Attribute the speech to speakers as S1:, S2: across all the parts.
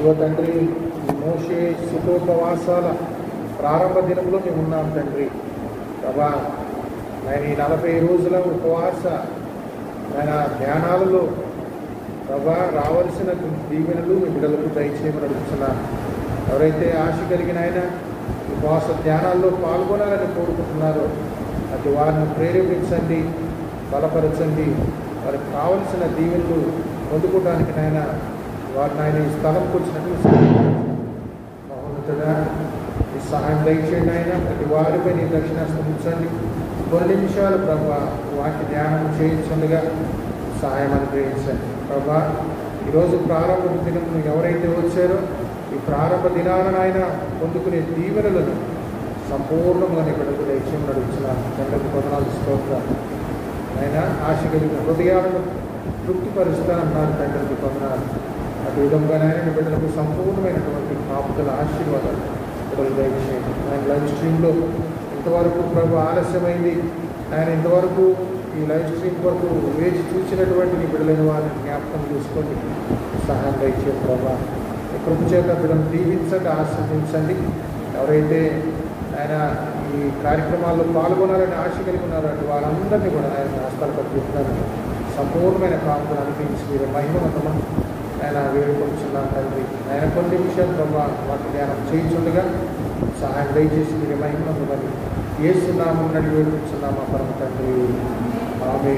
S1: ఇదిగో తండ్రి ఈ మోషే సుఖోపవాసాల ప్రారంభ దినంలో మేము ఉన్నాం తండ్రి ప్రభా ఆయన ఈ నలభై రోజుల ఉపవాస ఆయన ధ్యానాలలో ప్రభా రావలసిన దీవెనలు మీ బిడ్డలకు దయచేయమని అడుగుతున్నాను ఎవరైతే ఆశ కలిగిన ఆయన ఉపవాస ధ్యానాల్లో పాల్గొనాలని కోరుకుంటున్నారో అటు వారిని ప్రేరేపించండి బలపరచండి వారికి కావలసిన దీవెనలు పొందుకోవడానికి నాయన వారిని ఆయన ఈ స్థలంకి వచ్చినట్టు మహోన్నతుడా ఈ సహాయం దయచేయండి ఆయన ప్రతి వారిపై నీ దక్షిణాస్తం ఉంచండి కొన్ని నిమిషాలు ప్రభా వాటి ధ్యానం చేయించండిగా సహాయం అనుగ్రహించండి ప్రభా ఈరోజు ప్రారంభ దినం ఎవరైతే వచ్చారో ఈ ప్రారంభ దినాలను ఆయన పొందుకునే దీవెనలను సంపూర్ణంగా నీ బిడ్డకు దయచేయమని అడుగుతున్నాను తండ్రికి పొందనాలు స్తోత్రాలు ఆయన ఆశ కలిగిన హృదయాలను తృప్తిపరుస్తానన్నారు తండ్రికి పొందనాలు అటు విధంగానైనా నీ బిడ్డలకు సంపూర్ణమైనటువంటి కాపుదల ఆశీర్వాదాలు బిడ్డలు దయచేయండి ఆయన లైవ్ స్ట్రీమ్లో ఇంతవరకు ప్రభు ఆలస్యమైంది ఆయన ఇంతవరకు ఈ లైవ్ స్ట్రీమ్ వరకు వేచి చూసినటువంటి నీ బిడ్డలైన వారిని జ్ఞాపకం చేసుకోండి సహాయం దయచేయండి ప్రభా ఈ కృప చేత బిడ్డను దీవించండి ఆశ్రదించండి ఎవరైతే ఆయన ఈ కార్యక్రమాల్లో పాల్గొనాలని ఆశ కలిగి ఉన్నారో అటు వారందరినీ కూడా ఆయన హస్తాలు పట్టుకుంటున్నారు సంపూర్ణమైన కాపులను అనిపించి మీరు మహిమవంతమని ఆయన వేడుకొచ్చున్నాను తండ్రి ఆయన కొన్ని నిమిషాలు బ్రహ్మ వాటి ధ్యానం చేయించుండగా సహాయం దయచేసి మీరు మహిమవంతమని ఏసునామం నడి వేడుకొచ్చున్నామా పరమ తండ్రి ఆమె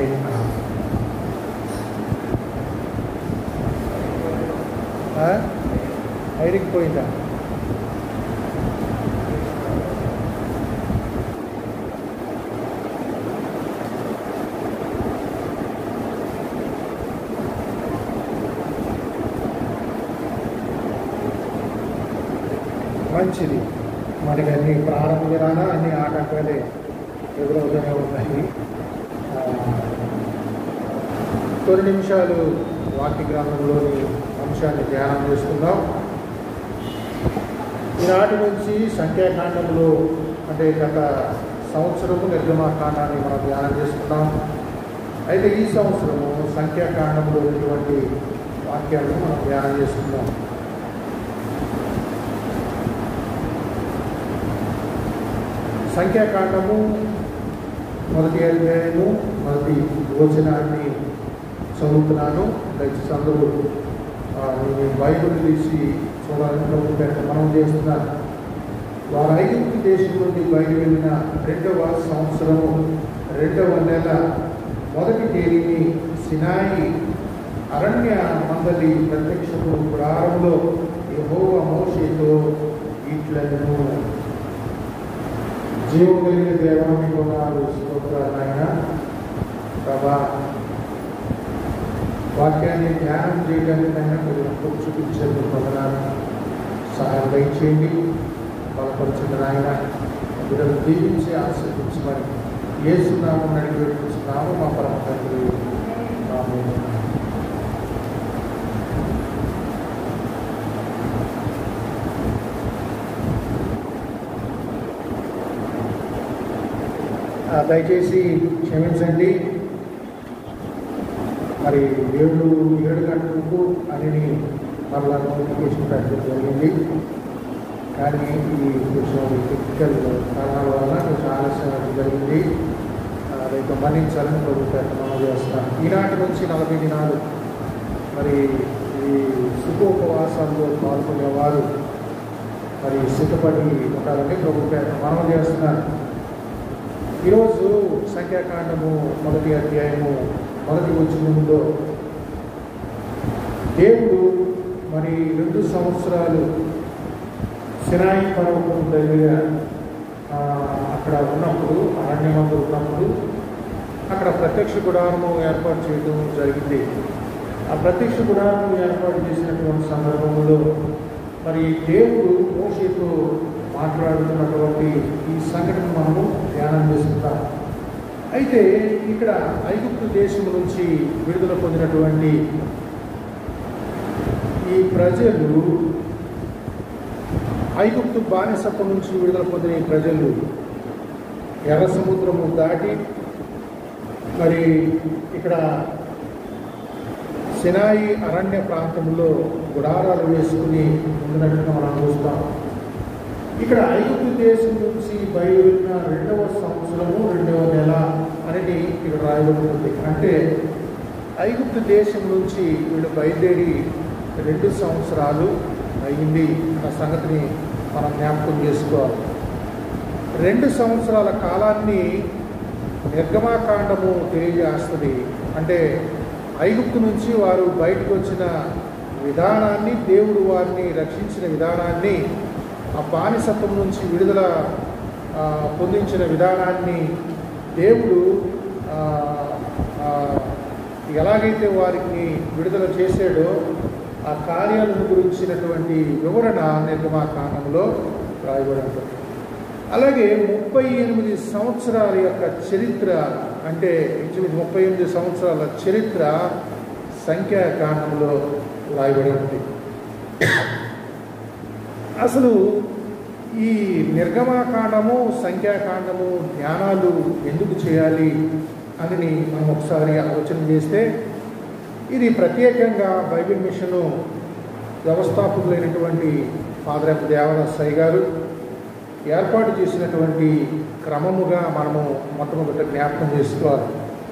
S1: ఐరికి పోయిందా మంచిది మనకి అన్ని ప్రారంభ దినాన అన్ని ఆటంకాలే ఎదురవుతూనే ఉన్నాయి ఆ, కొన్ని నిమిషాలు వాక్య గ్రంథంలోని అంశాన్ని ధ్యానం చేసుకుందాం ఈనాటి నుంచి సంఖ్యాకాండంలో అంటే గత సంవత్సరము నిర్గమాకాండాన్ని మనం ధ్యానం చేసుకున్నాం అయితే ఈ సంవత్సరము సంఖ్యాకాండంలో ఉన్నటువంటి వాక్యాలను మనం ధ్యానం చేసుకుందాం సంఖ్యాకాండము మొదటి అధ్యాయము మొదటి భోజనాన్ని చదువుతున్నాను దయచేసి అందరూ ఆ, మీ బైబిల్ తీసి చూడాలని ప్రభు పేట మనం చేస్తున్నాను వారు ఐగుప్తు దేశం నుండి బయలు వెళ్ళిన రెండవ సంవత్సరము రెండవ నెల మొదటి తేదీని సినాయి అరణ్య మందలి ప్రత్యక్షపు గుడారంలో యెహోవా మోషేతో ఇట్లను జీవం కలిగిన దేవాన్ని కొన్నారు స్తోత్రాలైన ప్రభా వాక్యాన్ని ధ్యానం చేయడానికి అయినా మీరు నాకు చూపించండి పొందనాలు సహాయం దయచేయండి బలపరచండి నాయన బిడ్డలు దీవించి ఆశీర్వించమని ఏసునామం నడిగి వేడుకుంటున్నాము మా పరమ తండ్రి ఆమేన్. ఆ, దయచేసి క్షమించండి మరి ఏడు ఏడు గంటలకు అని మరలా నోటిఫికేషన్ పెట్టడం జరిగింది కానీ ఈ కొంచెం టెక్నికల్ కారణాల వల్ల కొంచెం ఆలస్యం అవ్వడం జరిగింది ఆ, రేపు మన్నించాలని ప్రభుత్వం మనం చేస్తున్నాం ఈనాటి నుంచి నలభై దినాలు మరి ఈ సుఖోపవాసాల్లో పాల్గొనేవారు మరి సిద్ధపడి ఉంటారని ప్రభుత్వం మనం చేస్తున్నారు ఈరోజు సంఖ్యాకాండము మొదటి అధ్యాయము మొదటి వచ్చినంలో దేవుడు మరి రెండు సంవత్సరాలు సినాయి పర్వతం దగ్గర ఆ, అక్కడ ఉన్నప్పుడు అరణ్యమందు ఉన్నప్పుడు అక్కడ ప్రత్యక్ష గుడారము ఏర్పాటు చేయడం జరిగింది ఆ ప్రత్యక్ష గుడారము ఏర్పాటు చేసినటువంటి సందర్భంలో మరి దేవుడు మోషేతో మాట్లాడుతున్నటువంటి ఈ సంఘటన మనము ధ్యానం చేసుకుంటాం అయితే ఇక్కడ ఐగుప్తు దేశం నుంచి విడుదల పొందినటువంటి ఈ ప్రజలు ఐగుప్తు బానిసత్వం నుంచి విడుదల పొందిన ఈ ప్రజలు ఎర్ర సముద్రము దాటి మరి ఇక్కడ సినాయి అరణ్య ప్రాంతంలో గుడారాలు వేసుకుని ఉన్నట్టుగా మనం చూస్తాం ఇక్కడ ఐగుప్తు దేశం నుంచి బయలుదేరిన రెండవ సంవత్సరము రెండవ నెల అనేది ఇక్కడ రాయబడి ఉంది అంటే ఐగుప్తు దేశం నుంచి వీళ్ళు బయలుదేరి రెండు సంవత్సరాలు అయింది అన్న సంగతిని మనం జ్ఞాపకం చేసుకోవాలి రెండు సంవత్సరాల కాలాన్ని నిర్గమాకాండము తెలియజేస్తుంది అంటే ఐగుప్తు నుంచి వారు బయటకు వచ్చిన విధానాన్ని దేవుడు వారిని రక్షించిన విధానాన్ని ఆ బానిసత్వం నుంచి విడుదల ఆ, పొందించిన విధానాన్ని దేవుడు ఆ, ఆ, ఎలాగైతే వారికి విడుదల చేశాడో ఆ కార్యాలను గురించినటువంటి వివరణ నిర్గమాకాండంలో రాయబడి ఉంటుంది అలాగే ముప్పై ఎనిమిది సంవత్సరాల యొక్క చరిత్ర అంటే ఇంచుమించు ముప్పై ఎనిమిది సంవత్సరాల చరిత్ర సంఖ్యాకాండంలో రాయబడి ఉంది అసలు ఈ నిర్గమాకాండము సంఖ్యాకాండము ధ్యానాలు ఎందుకు చేయాలి అని మనం ఒకసారి ఆలోచన చేస్తే ఇది ప్రత్యేకంగా బైబిల్ మిషను వ్యవస్థాపకులైనటువంటి ఫాదర్ ఆఫ్ దేవదాసయ్య గారు ఏర్పాటు చేసినటువంటి క్రమముగా మనము మొట్టమొదట జ్ఞాపకం చేసుకోవాలి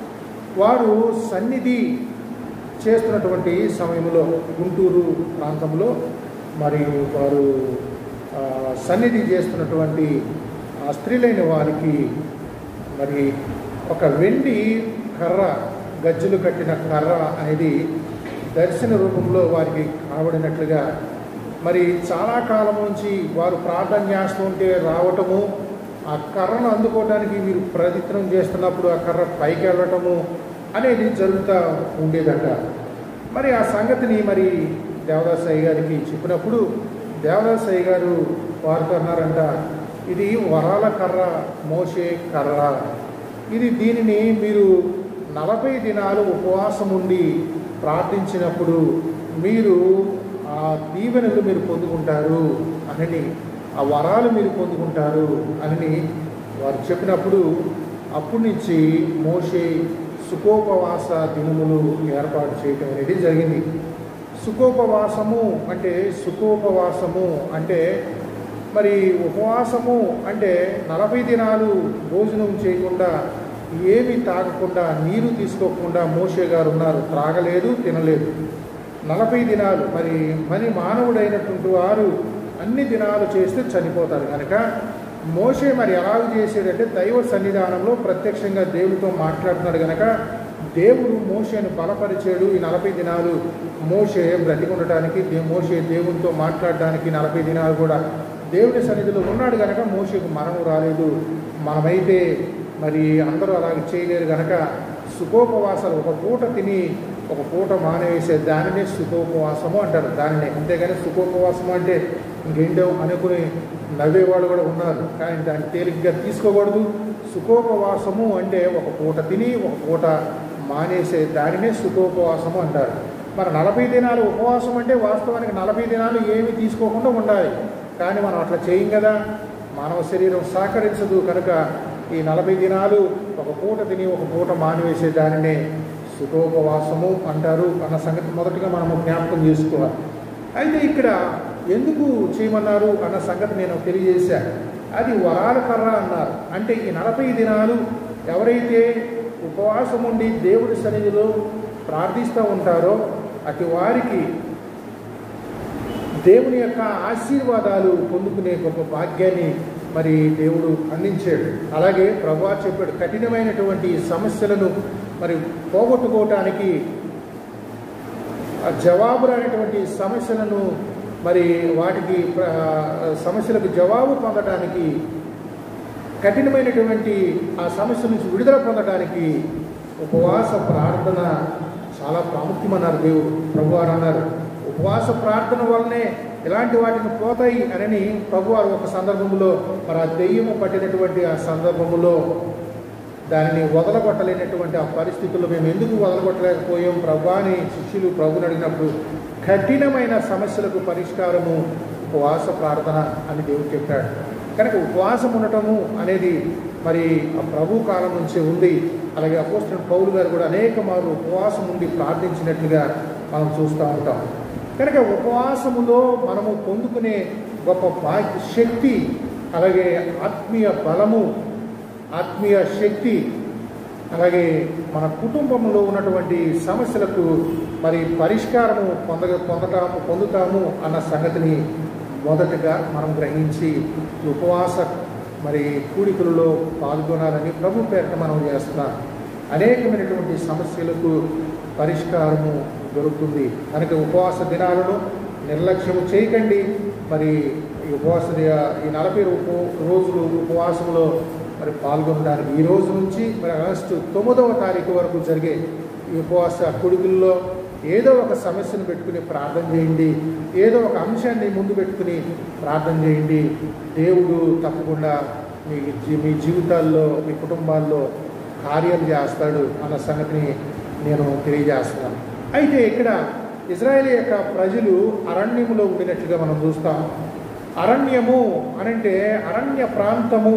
S1: వారు సన్నిధి చేస్తున్నటువంటి సమయంలో గుంటూరు ప్రాంతంలో మరి వారు ఆ, సన్నిధి చేస్తున్నటువంటి ఆ స్త్రీలైన వారికి మరి ఒక వెండి కర్ర గజ్జలు కట్టిన కర్ర అనేది దర్శన రూపంలో వారికి కనబడినట్లుగా మరి చాలా కాలం నుంచి వారు ప్రార్థన చేస్తుంటే రావటము ఆ కర్రను అందుకోవడానికి వీరు ప్రయత్నం చేస్తున్నప్పుడు ఆ కర్ర పైకి వెళ్ళటము అనేది జరుగుతూ ఉండేదట మరి ఆ సంగతిని మరి దేవదాసయ్య గారికి చెప్పినప్పుడు దేవదాసయ్య గారు వారితో అన్నారంట ఇది వరాల కర్ర మోసే కర్ర ఇది దీనిని మీరు నలభై దినాలు ఉపవాసం ఉండి ప్రార్థించినప్పుడు మీరు ఆ దీవెనలు మీరు పొందుకుంటారు అని ఆ వరాలు మీరు పొందుకుంటారు అని వారు చెప్పినప్పుడు అప్పటి నుంచి మోషే సుఖోపవాస దినములు ఏర్పాటు చేయటం అనేది జరిగింది సుఖోపవాసము అంటే సుఖోపవాసము అంటే మరి ఉపవాసము అంటే నలభై దినాలు భోజనం చేయకుండా ఏమి తాగకుండా నీరు తీసుకోకుండా మోషే గారు ఉన్నారు త్రాగలేదు తినలేదు నలభై దినాలు మరి మరి మానవుడైనటువంటి వారు అన్ని దినాలు చేస్తే చనిపోతారు కనుక మోషే మరి ఎలాగ చేసాడంటే దైవ సన్నిధానంలో ప్రత్యక్షంగా దేవుడితో మాట్లాడుతున్నాడు కనుక దేవుడు మోషేను బలపరిచాడు ఈ నలభై దినాలు మోషే బ్రతికి ఉండటానికి దే- మోషే దేవునితో మాట్లాడడానికి నలభై దినాలు కూడా దేవుని సన్నిధిలో ఉన్నాడు కనుక మోషేకు మరణం రాలేదు మనమైతే మరి అందరూ అలాగే చేయలేరు కనుక సుఖోపవాసాలు ఒక పూట తిని ఒక పూట మానేసే దానినే సుఖోపవాసము అంటారు దానినే అంతేగాని సుఖోపవాసము అంటే ఇంకేంటో అనుకుని నవ్వేవాళ్ళు కూడా ఉన్నారు కానీ దాన్ని తేలిగ్గా తీసుకోకూడదు సుఖోపవాసము అంటే ఒక పూట తిని ఒక పూట మానేసే దానినే సుఖోపవాసము అంటారు మరి నలభై దినాలు ఉపవాసం అంటే వాస్తవానికి నలభై దినాలు ఏమీ తీసుకోకుండా ఉండాలి కానీ మనం అట్లా చేయం కదా మానవ శరీరం సహకరించదు కనుక ఈ నలభై దినాలు ఒక పూట తిని ఒక పూట మానివేసే దానినే సుఖోపవాసము అంటారు అన్న సంగతి మొదటగా మనము జ్ఞాపకం చేసుకోవాలి అయితే ఇక్కడ ఎందుకు చేయమన్నారు అన్న సంగతి నేను తెలియజేశా అది వరాల కర్ర అన్నారు అంటే ఈ నలభై దినాలు ఎవరైతే ఉపవాసం ఉండి దేవుడి సన్నిధిలో ప్రార్థిస్తూ ఉంటారో అటు వారికి దేవుని యొక్క ఆశీర్వాదాలు పొందుకునే గొప్ప భాగ్యాన్ని మరి దేవుడు అందించాడు అలాగే ప్రభా చెప్పాడు కఠినమైనటువంటి సమస్యలను మరి పోగొట్టుకోవటానికి ఆ జవాబు రానటువంటి సమస్యలను మరి వాటికి ప్ర- సమస్యలకు జవాబు పొందడానికి కఠినమైనటువంటి ఆ సమస్య నుంచి విడుదల పొందడానికి ఉపవాస ప్రార్థన చాలా ప్రాముఖ్యమన్నారు దేవుడు ప్రభువారు అన్నారు ఉపవాస ప్రార్థన వల్లనే ఇలాంటి వాటిని పోతాయి అని ప్రభువారు ఒక సందర్భంలో మరి ఆ దెయ్యము పట్టినటువంటి ఆ సందర్భంలో దానిని వదలగొట్టలేనటువంటి ఆ పరిస్థితుల్లో మేము ఎందుకు వదలగొట్టలేకపోయాం ప్రభు అని శిష్యులు ప్రభుని అడిగినప్పుడు కఠినమైన సమస్యలకు పరిష్కారము ఉపవాస ప్రార్థన అని దేవుడు చెప్పాడు కనుక ఉపవాసం ఉండటము అనేది మరి ఆ ప్రభు కాలం నుంచి ఉంది అలాగే అపోస్తున్న పౌలు గారు కూడా అనేక మార్లు ఉపవాసం ఉండి ప్రార్థించినట్లుగా మనం చూస్తూ ఉంటాం కనుక ఉపవాసములో మనము పొందుకునే గొప్ప భాగ్య శక్తి అలాగే ఆత్మీయ బలము ఆత్మీయ శక్తి అలాగే మన కుటుంబంలో ఉన్నటువంటి సమస్యలకు మరి పరిష్కారము పొందగ పొందటాము పొందుతాము అన్న సంగతిని మొదటగా మనం గ్రహించి ఈ ఉపవాస మరి కూడికలలో పాల్గొనాలని ప్రభు పేరిట మనం చేస్తున్నాం అనేకమైనటువంటి సమస్యలకు పరిష్కారము దొరుకుతుంది కనుక ఉపవాస దినాలను నిర్లక్ష్యము చేయకండి మరి ఈ ఉపవాస ది- ఈ నలభై రూ- రోజులు ఉపవాసంలో మరి పాల్గొనడానికి ఈ రోజు నుంచి మరి ఆగస్టు తొమ్మిదవ తారీఖు వరకు జరిగే ఈ ఉపవాస కొడుకుల్లో ఏదో ఒక సమస్యను పెట్టుకుని ప్రార్థన చేయండి ఏదో ఒక అంశాన్ని ముందు పెట్టుకుని ప్రార్థన చేయండి దేవుడు తప్పకుండా మీ జీ- మీ జీవితాల్లో మీ కుటుంబాల్లో కార్యం చేస్తాడు అన్న సంగతిని నేను తెలియజేస్తున్నాను అయితే ఇక్కడ ఇజ్రాయేల్ యొక్క ప్రజలు అరణ్యములో ఉండినట్లుగా మనం చూస్తాం అరణ్యము అనంటే అరణ్య ప్రాంతము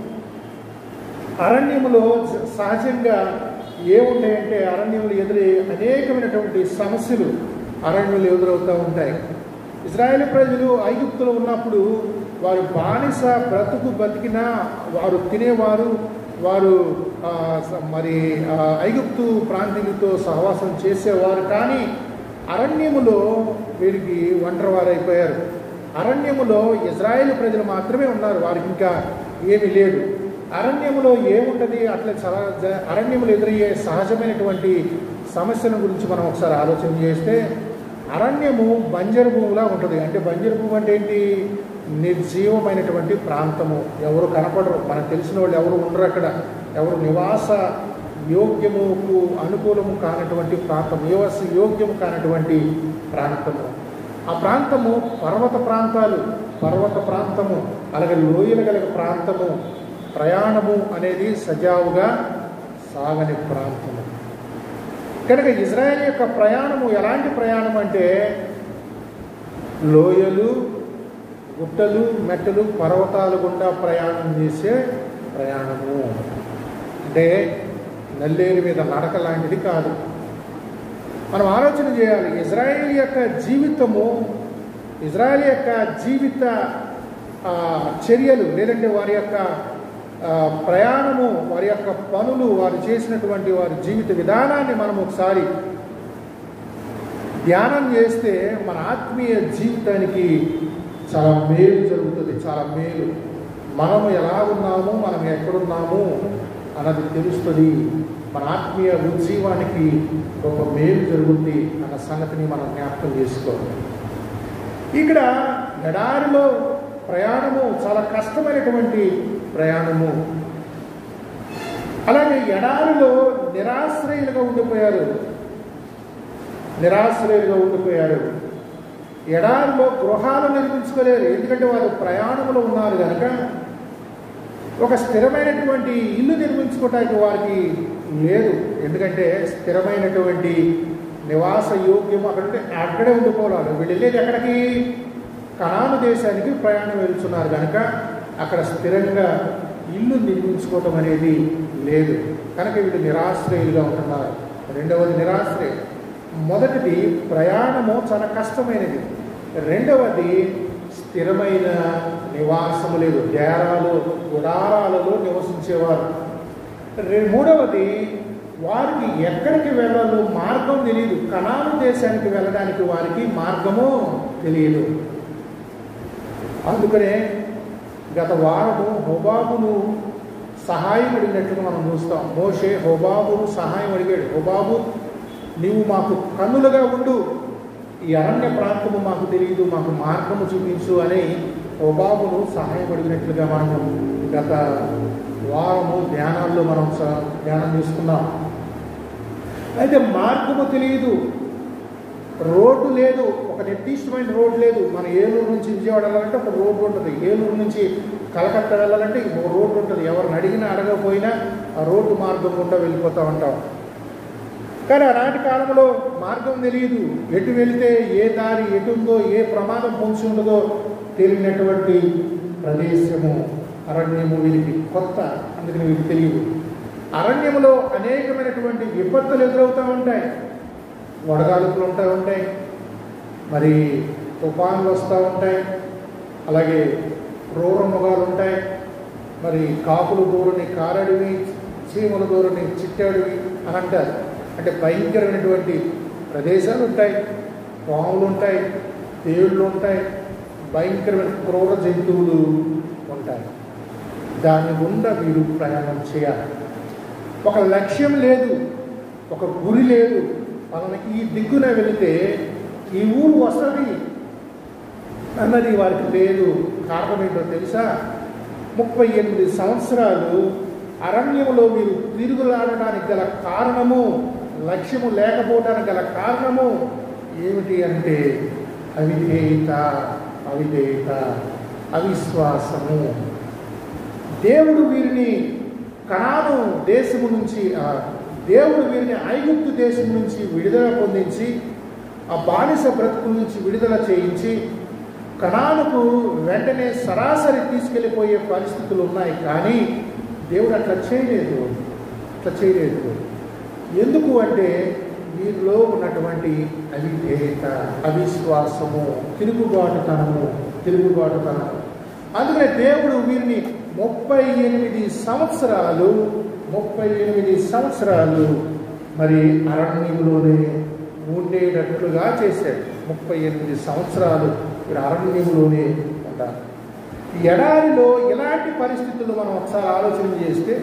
S1: అరణ్యములో స- సహజంగా ఏముంటాయంటే అరణ్యములు ఎదురే అనేకమైనటువంటి సమస్యలు అరణ్యంలో ఎదురవుతూ ఉంటాయి ఇజ్రాయేల్ ప్రజలు ఐగుప్తులో ఉన్నప్పుడు వారు బానిస బ్రతుకు బతికినా వారు తినేవారు వారు ఆ, స- మరి ఆ, ఐగుప్తు ప్రాంతీయులతో సహవాసం చేసేవారు కానీ అరణ్యములో వీరికి ఒంటరివారైపోయారు అరణ్యములో ఇజ్రాయేల్ ప్రజలు మాత్రమే ఉన్నారు వారికి ఇంకా ఏమీ లేదు అరణ్యములో ఏముంటది అట్లా చాలా జ- అరణ్యములో ఎదురయ్యే సహజమైనటువంటి సమస్యల గురించి మనం ఒకసారి ఆలోచన చేస్తే అరణ్యము బంజరు భూమిలా ఉంటుంది అంటే బంజరు భూమి అంటే ఏంటి నిర్జీవమైనటువంటి ప్రాంతము ఎవరు కనపడరు మనకు తెలిసిన వాళ్ళు ఎవరు ఉండరు అక్కడ ఎవరు నివాస యోగ్యముకు అనుకూలము కానటువంటి ప్రాంతం నివాస యోగ్యము కానటువంటి ప్రాంతము ఆ ప్రాంతము పర్వత ప్రాంతాలు పర్వత ప్రాంతము అలాగే లోయలు కలిగిన ప్రాంతము ప్రయాణము అనేది సజావుగా సాగని ప్రాంతము కనుక ఇజ్రాయెల్ యొక్క ప్రయాణము ఎలాంటి ప్రయాణం అంటే లోయలు గుట్టలు మెట్టలు పర్వతాలు గుండా ప్రయాణం చేసే ప్రయాణము అంటే నల్లేరు మీద నడక లాంటిది కాదు మనం ఆలోచన చేయాలి ఇజ్రాయేల్ యొక్క జీవితము ఇజ్రాయేల్ యొక్క జీవిత ఆ, చర్యలు లేదంటే వారి యొక్క ఆ, ప్రయాణము వారి యొక్క పనులు వారు చేసినటువంటి వారి జీవిత విధానాన్ని మనం ఒకసారి ధ్యానం చేస్తే మన ఆత్మీయ జీవితానికి చాలా మేలు జరుగుతుంది చాలా మేలు మనము ఎలా ఉన్నాము మనం ఎక్కడున్నాము అన్నది తెలుస్తుంది మన ఆత్మీయ ఉజ్జీవానికి ఒక మేలు జరుగుతుంది అన్న సంగతిని మనం జ్ఞాపకం చేసుకోవాలి ఇక్కడ ఎడారిలో ప్రయాణము చాలా కష్టమైనటువంటి ప్రయాణము అలాగే ఎడారిలో నిరాశ్రయులుగా ఉండిపోయారు నిరాశ్రయులుగా ఉండిపోయారు ఎడారిలో గృహాలు నిర్మించుకోలేరు ఎందుకంటే వారు ప్రయాణంలో ఉన్నారు కనుక ఒక స్థిరమైనటువంటి ఇల్లు నిర్మించుకోవటానికి వారికి లేదు ఎందుకంటే స్థిరమైనటువంటి నివాస యోగ్యం అక్కడంటే అక్కడే ఉండిపోవాలి వీళ్ళు వెళ్ళేది ఎక్కడికి కనాను దేశానికి ప్రయాణం వెళ్తున్నారు కనుక అక్కడ స్థిరంగా ఇల్లు నిర్మించుకోవటం అనేది లేదు కనుక వీళ్ళు నిరాశ్రయులుగా ఉంటున్నారు రెండవది నిరాశ్రయం మొదటిది ప్రయాణము చాలా కష్టమైనది రెండవది స్థిరమైన నివాసము లేదు డేరాలు గుడారాలలో నివసించేవారు రె- మూడవది వారికి ఎక్కడికి వెళ్ళాలో మార్గం తెలియదు కనాను దేశానికి వెళ్ళడానికి వారికి మార్గము తెలియదు అందుకనే గత వారము హోబాబును సహాయం అడిగినట్లుగా మనం చూస్తాం మోషే హోబాబును సహాయం అడిగాడు హోబాబు నీవు మాకు కన్నులుగా ఉండు ఈ అరణ్య ప్రాంతము మాకు తెలియదు మాకు మార్గము చూపించు అని హోబాబును సహాయం అడిగినట్లుగా మనము గత వారము ధ్యానాల్లో మనం స- ధ్యానం చేసుకున్నాం అయితే మార్గము తెలియదు రోడ్డు లేదు ఒక నిర్దిష్టమైన రోడ్డు లేదు మన ఏలూరు నుంచి విజయవాడ వెళ్ళాలంటే ఒక రోడ్డు ఉంటుంది ఏలూరు నుంచి కలకత్తా వెళ్ళాలంటే ఇంకో రోడ్డు ఉంటుంది ఎవరిని అడిగినా అడగకపోయినా ఆ రోడ్డు మార్గం గుండా వెళ్ళిపోతూ ఉంటాం కానీ ఆనాటి కాలంలో మార్గం తెలియదు ఎటు వెళితే ఏ దారి ఎటు ఉందో ఏ ప్రమాదం పొంచి ఉండదో తెలియనటువంటి ప్రదేశము అరణ్యము వీరికి కొత్త అందుకని వీరికి తెలియదు అరణ్యములో అనేకమైనటువంటి విపత్తులు ఎదురవుతూ ఉంటాయి వడగాలుపులు ఉంటా ఉంటాయి మరి తుఫాన్లు వస్తూ ఉంటాయి అలాగే క్రూర మృగాలు ఉంటాయి మరి కాకులు దూరని కారడివి చీమల దూరని చిట్టాడివి అని అంటారు అంటే భయంకరమైనటువంటి ప్రదేశాలు ఉంటాయి పాములు ఉంటాయి తేళ్ళు ఉంటాయి భయంకరమైన క్రూర జంతువులు ఉంటాయి దాని గుండా మీరు ప్రయాణం చేయాలి ఒక లక్ష్యం లేదు ఒక గురి లేదు మనం ఈ దిక్కున వెళితే ఈ ఊరు వస్తుంది అన్నది వారికి లేదు కారణం ఏంటో తెలుసా ముప్పై ఎనిమిది సంవత్సరాలు అరణ్యంలో మీరు తిరుగులాడడానికి గల కారణము లక్ష్యము లేకపోవడానికి గల కారణము ఏమిటి అంటే అవిధేయత అవిధేయత అవిశ్వాసము దేవుడు వీరిని కణాను దేశము నుంచి ఆ దేవుడు వీరిని ఐగుప్తు దేశం నుంచి విడుదల పొందించి ఆ బానిస బ్రతుకు నుంచి విడుదల చేయించి కణానుకు వెంటనే సరాసరి తీసుకెళ్ళిపోయే పరిస్థితులు ఉన్నాయి కానీ దేవుడు అట్లా చేయలేదు అట్లా చేయలేదు ఎందుకు అంటే వీరిలో ఉన్నటువంటి అవిధేయత అవిశ్వాసము తిరుగుబాటుతనము తిరుగుబాటుతనము అందుకనే దేవుడు వీరిని ముప్పై ఎనిమిది సంవత్సరాలు ముప్పై ఎనిమిది సంవత్సరాలు మరి అరణ్యంలోనే ఉండేటట్లుగా చేశాడు ముప్పై ఎనిమిది సంవత్సరాలు మీరు అరణ్యంలోనే ఉంటారు ఈ ఎడారిలో ఎలాంటి పరిస్థితులు మనం ఒకసారి ఆలోచన చేస్తే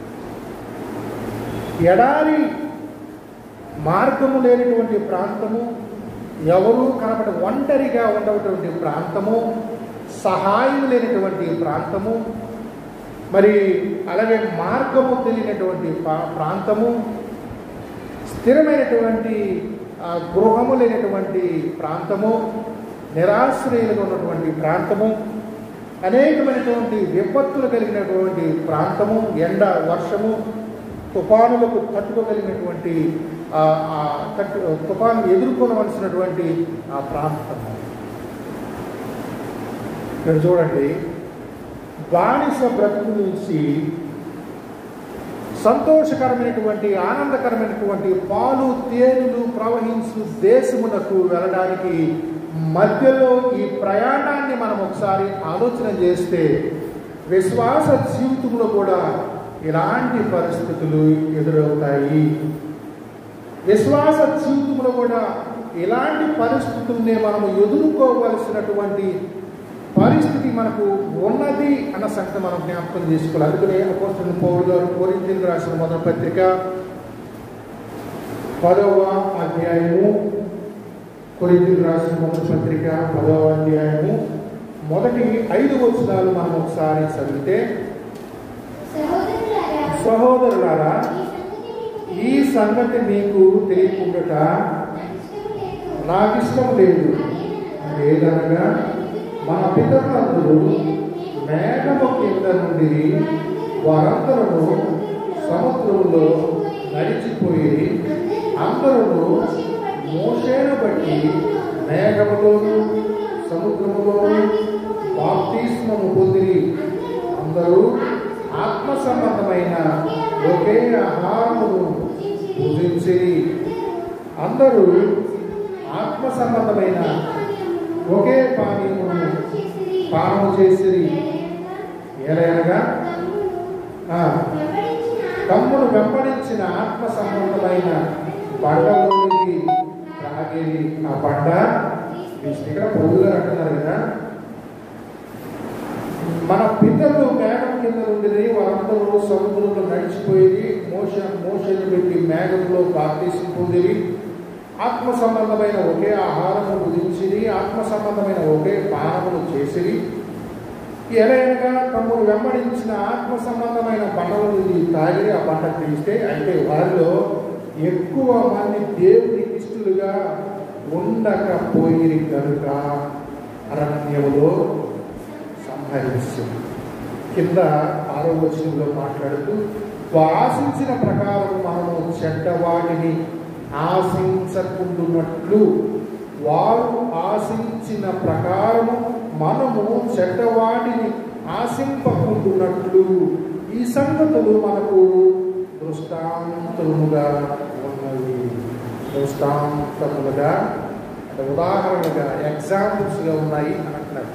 S1: ఎడారి మార్గము లేనటువంటి ప్రాంతము ఎవరు కనబడి ఒంటరిగా ఉండేటువంటి ప్రాంతము సహాయం లేనటువంటి ప్రాంతము మరి అలాగే మార్గము తెలియనటువంటి పా- ప్రాంతము స్థిరమైనటువంటి ఆ, గృహము లేనటువంటి ప్రాంతము నిరాశ్రయులుగా ఉన్నటువంటి ప్రాంతము అనేకమైనటువంటి విపత్తులు కలిగినటువంటి ప్రాంతము ఎండ వర్షము తుఫానులకు తట్టుకోగలిగినటువంటి ఆ ఆ తట్టు తుఫాను ఎదుర్కొనవలసినటువంటి ఆ ప్రాంతము ఇక్కడ చూడండి బానిస బ్రతుకు నుంచి సంతోషకరమైనటువంటి ఆనందకరమైనటువంటి పాలు తేనెలు ప్రవహించు దేశమునకు వెళ్ళడానికి మధ్యలో ఈ ప్రయాణాన్ని మనం ఒకసారి ఆలోచన చేస్తే విశ్వాస జీవితంలో కూడా ఇలాంటి పరిస్థితులు ఎదురవుతాయి విశ్వాస జీవితంలో కూడా ఇలాంటి పరిస్థితుల్ని మనము ఎదుర్కోవలసినటువంటి పరిస్థితి మనకు ఉన్నది అన్న సంగతి మనం జ్ఞాపకం చేసుకోవాలి అందుకనే అపోస్తున్న పౌరు గారు కోరింతీలకు రాసిన మొదటి పత్రిక పదవ అధ్యాయము కొరింతీలకు రాసిన మొదటి పత్రిక పదవ అధ్యాయము మొదటి ఐదు వచనాలు మనం ఒకసారి చదివితే
S2: సహోదరులారా,
S1: సహోదరులారా
S2: ఈ సంగతి మీకు
S1: ఈ సంగతి మీకు తెలియకుండాట
S2: నాకు ఇష్టం లేదు.
S1: నాకు ఇష్టం లేదు లేదనగా మన పితరులందరూ మేఘము కింద నుండి వారందరూ సముద్రంలో నడిచిపోయి అందరూ మోషేను బట్టి మేఘములోను సముద్రములోను బాప్తిస్మము పొందిరి అందరూ ఆత్మ సంబంధమైన ఒకే ఆహారమును భుజించిరి అందరూ ఆత్మ సంబంధమైన ఒకే పానీయమును పానము చేసిరి ఏలయనగా ఆ, తమ్ముడు వెంబడించిన ఆత్మ సంబంధమైన బండలోనికి త్రాగేది ఆ బండ ఇక్కడ పొడుగు గారు అంటున్నారు కదా మన పితరులు మేఘం కింద నుండి వారందరూ సముద్రంలో నడిచిపోయేది మోస మోసను పెట్టి మేఘంలో బాప్తీసం పొందిరి ఆత్మ సంబంధమైన ఒకే ఆహారము భుజించిరి ఆత్మ సంబంధమైన ఒకే పానములు చేసిరి ఎలయనగా తమ్ముడు వెంబడించిన ఆత్మ సంబంధమైన బండలను తాగి ఆ పంట తీస్తే అయితే వారిలో ఎక్కువ మంది దేవుని ఇష్టలుగా ఉండకపోయిరి కనుక అరణ్యములో సంహరించింది కింద ఆరో వచనంలో మాట్లాడుతూ వారు ఆశించిన ప్రకారం మనము చెడ్డవాటిని ఆశించకుండునట్లు వారు ఆశించిన ప్రకారము మనము చెడ్డవాటిని ఆశింపకుండునట్లు ఈ సంగతులు మనకు దృష్టాంతముగా ఉన్నవి దృష్టాంతములుగా అంటే ఉదాహరణలుగా ఎగ్జాంపుల్స్గా ఉన్నాయి అని అంటున్నారు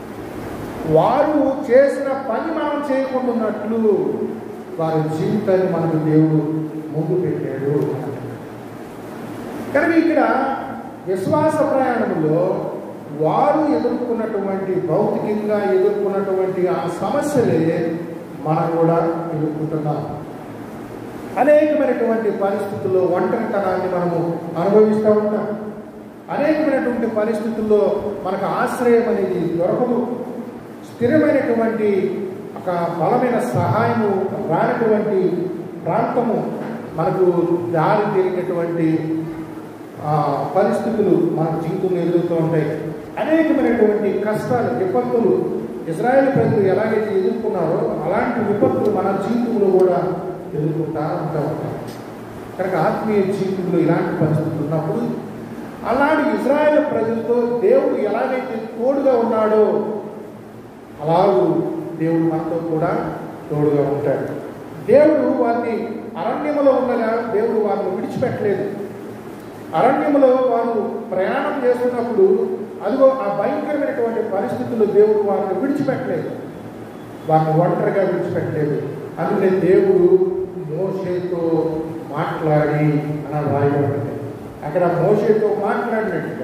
S1: వారు చేసిన పని మనం చేయకుండా ఉన్నట్లు వారి జీవితాన్ని మనకు దేవుడు ముందు పెట్టాడు అని అంటున్నారు. కనుక ఇక్కడ విశ్వాస ప్రయాణంలో వారు ఎదుర్కొన్నటువంటి భౌతికంగా ఎదుర్కొన్నటువంటి ఆ సమస్యలే మనం కూడా ఎదుర్కొంటున్నాం అనేకమైనటువంటి పరిస్థితుల్లో ఒంటరితనాన్ని మనము అనుభవిస్తూ ఉంటాం అనేకమైనటువంటి పరిస్థితుల్లో మనకు ఆశ్రయం అనేది దొరకదు స్థిరమైనటువంటి ఒక బలమైన సహాయము రానటువంటి ప్రాంతము మనకు దారి తిరిగినటువంటి ఆ, పరిస్థితులు మన జీవితంలో ఎదురుతూ ఉంటాయి అనేకమైనటువంటి కష్టాలు విపత్తులు ఇజ్రాయెల్ ప్రజలు ఎలాగైతే ఎదుర్కొన్నారో అలాంటి విపత్తులు మన జీవితంలో కూడా ఎదుర్కొంటా ఉంటా ఉంటాం కనుక ఆత్మీయ జీవితంలో ఇలాంటి పరిస్థితులు ఉన్నప్పుడు అలాంటి ఇజ్రాయెల్ ప్రజలతో దేవుడు ఎలాగైతే తోడుగా ఉన్నాడో అలాగూ దేవుడు మనతో కూడా తోడుగా ఉంటాడు దేవుడు వారిని అరణ్యములో ఉండగా దేవుడు వారిని విడిచిపెట్టలేదు అరణ్యములో వారు ప్రయాణం చేస్తున్నప్పుడు అదిగో ఆ భయంకరమైనటువంటి పరిస్థితుల్లో దేవుడు వారిని విడిచిపెట్టలేదు వారిని ఒంటరిగా విడిచిపెట్టలేదు అందుకనే దేవుడు మోషేతో మాట్లాడి అని రాయబడింది అక్కడ మోషేతో మాట్లాడినట్టుగా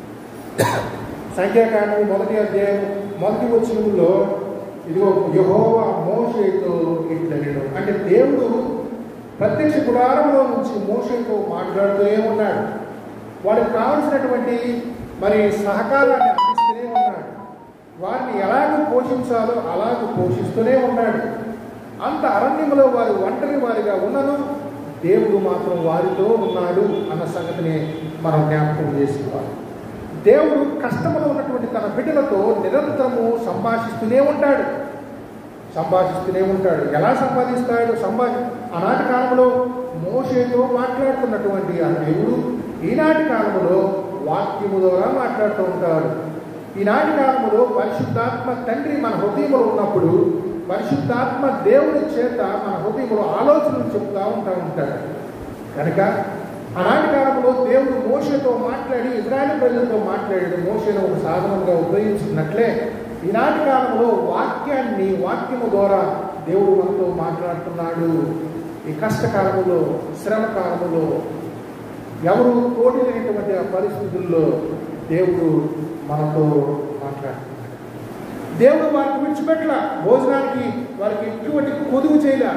S1: సంఖ్యాకాండం మొదటి అధ్యాయం మొదటి వచనంలో ఇదిగో యహోవా మోషేతో ఇట్లనేను అంటే దేవుడు ప్రత్యక్ష గుడారంలో నుంచి మోషేతో మాట్లాడుతూనే ఉన్నాడు వారికి కావలసినటువంటి మరి సహకారాన్ని అందిస్తూనే ఉన్నాడు వారిని ఎలాగ పోషించాలో అలాగ పోషిస్తూనే ఉన్నాడు అంత అరణ్యంలో వారు ఒంటరి వారిగా ఉన్నను దేవుడు మాత్రం వారితో ఉన్నాడు అన్న సంగతిని మనం జ్ఞాపకం చేసుకోవాలి దేవుడు కష్టంలో ఉన్నటువంటి తన బిడ్డలతో నిరంతరము సంభాషిస్తూనే ఉంటాడు సంభాషిస్తూనే ఉంటాడు ఎలా సంపాదిస్తాడు సంభాషి ఆనాటి కాలంలో మోషేతో మాట్లాడుతున్నటువంటి ఆ దేవుడు ఈనాటి కాలంలో వాక్యము ద్వారా మాట్లాడుతూ ఉంటాడు ఈనాటి కాలంలో పరిశుద్ధాత్మ తండ్రి మన హృదయంలో ఉన్నప్పుడు పరిశుద్ధాత్మ దేవుని చేత మన హృదయంలో ఆలోచనలు చెప్తా ఉంటా ఉంటాడు కనుక ఆనాటి కాలంలో దేవుడు మోషతో మాట్లాడి ఇజ్రాయల్ ప్రజలతో మాట్లాడాడు మోషను ఒక సాధనంగా ఉపయోగించినట్లే ఈనాటి కాలంలో వాక్యాన్ని వాక్యము ద్వారా దేవుడు మనతో మాట్లాడుతున్నాడు ఈ కష్టకాలములో శ్రమ కాలములో ఎవరు తోటి లేనటువంటి ఆ పరిస్థితుల్లో దేవుడు మనతో మాట్లాడుతున్నాడు దేవుడు వారికి విడిచిపెట్టల భోజనానికి వారికి ఎటువంటి కొదువు చేయలే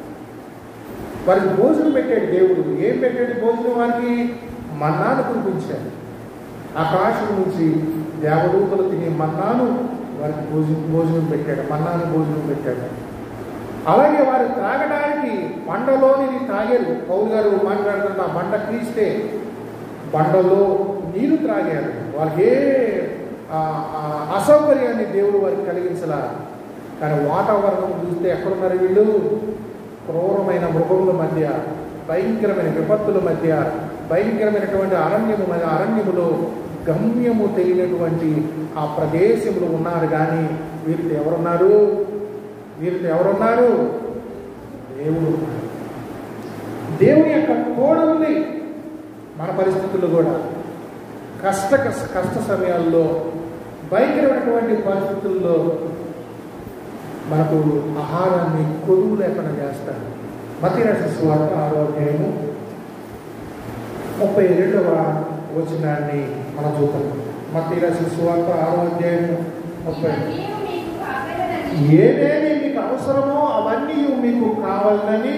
S1: వారికి భోజనం పెట్టాడు దేవుడు ఏం పెట్టాడు భోజనం వారికి మన్నాను కురిపించాడు ఆకాశం నుంచి దేవదూతలు తినే మన్నాను వారికి భోజనం భోజనం పెట్టాడు మన్నాను భోజనం పెట్టాడు అలాగే వారు త్రాగడానికి బండలోని తాగారు పౌరు గారు మాట్లాడుతున్న ఆ బండ క్రీస్తే బండలో నీరు త్రాగారు వారికి ఏ ఆ, ఆ, అసౌకర్యాన్ని దేవుడు వారికి కలిగించలా కానీ వాతావరణం చూస్తే ఎక్కడున్నారు వీళ్ళు క్రూరమైన మృగముల మధ్య భయంకరమైన విపత్తుల మధ్య భయంకరమైనటువంటి అరణ్యము మన అరణ్యములో గమ్యము తెలియనటువంటి ఆ ప్రదేశంలో ఉన్నారు కానీ వీరితో ఎవరున్నారు వీరితో ఎవరున్నారు దేవుడు ఉన్నాడు. దేవుని యొక్క తోడు ఉంది మన పరిస్థితుల్లో కూడా కష్ట కష్ట కష్ట సమయాల్లో భయంకరమైనటువంటి పరిస్థితుల్లో మనకు ఆహారాన్ని కొదువు లేకుండా చేస్తాడు మతి రాసిన స్వార్థ ఆరో అధ్యాయము ముప్పై రెండవ వచనాన్ని మనం చూద్దాం మతి రాసిన స్వార్థ ఆరో అధ్యాయము ముప్పై ఏదేమి మీకు అవసరమో అవన్నీ మీకు కావాలని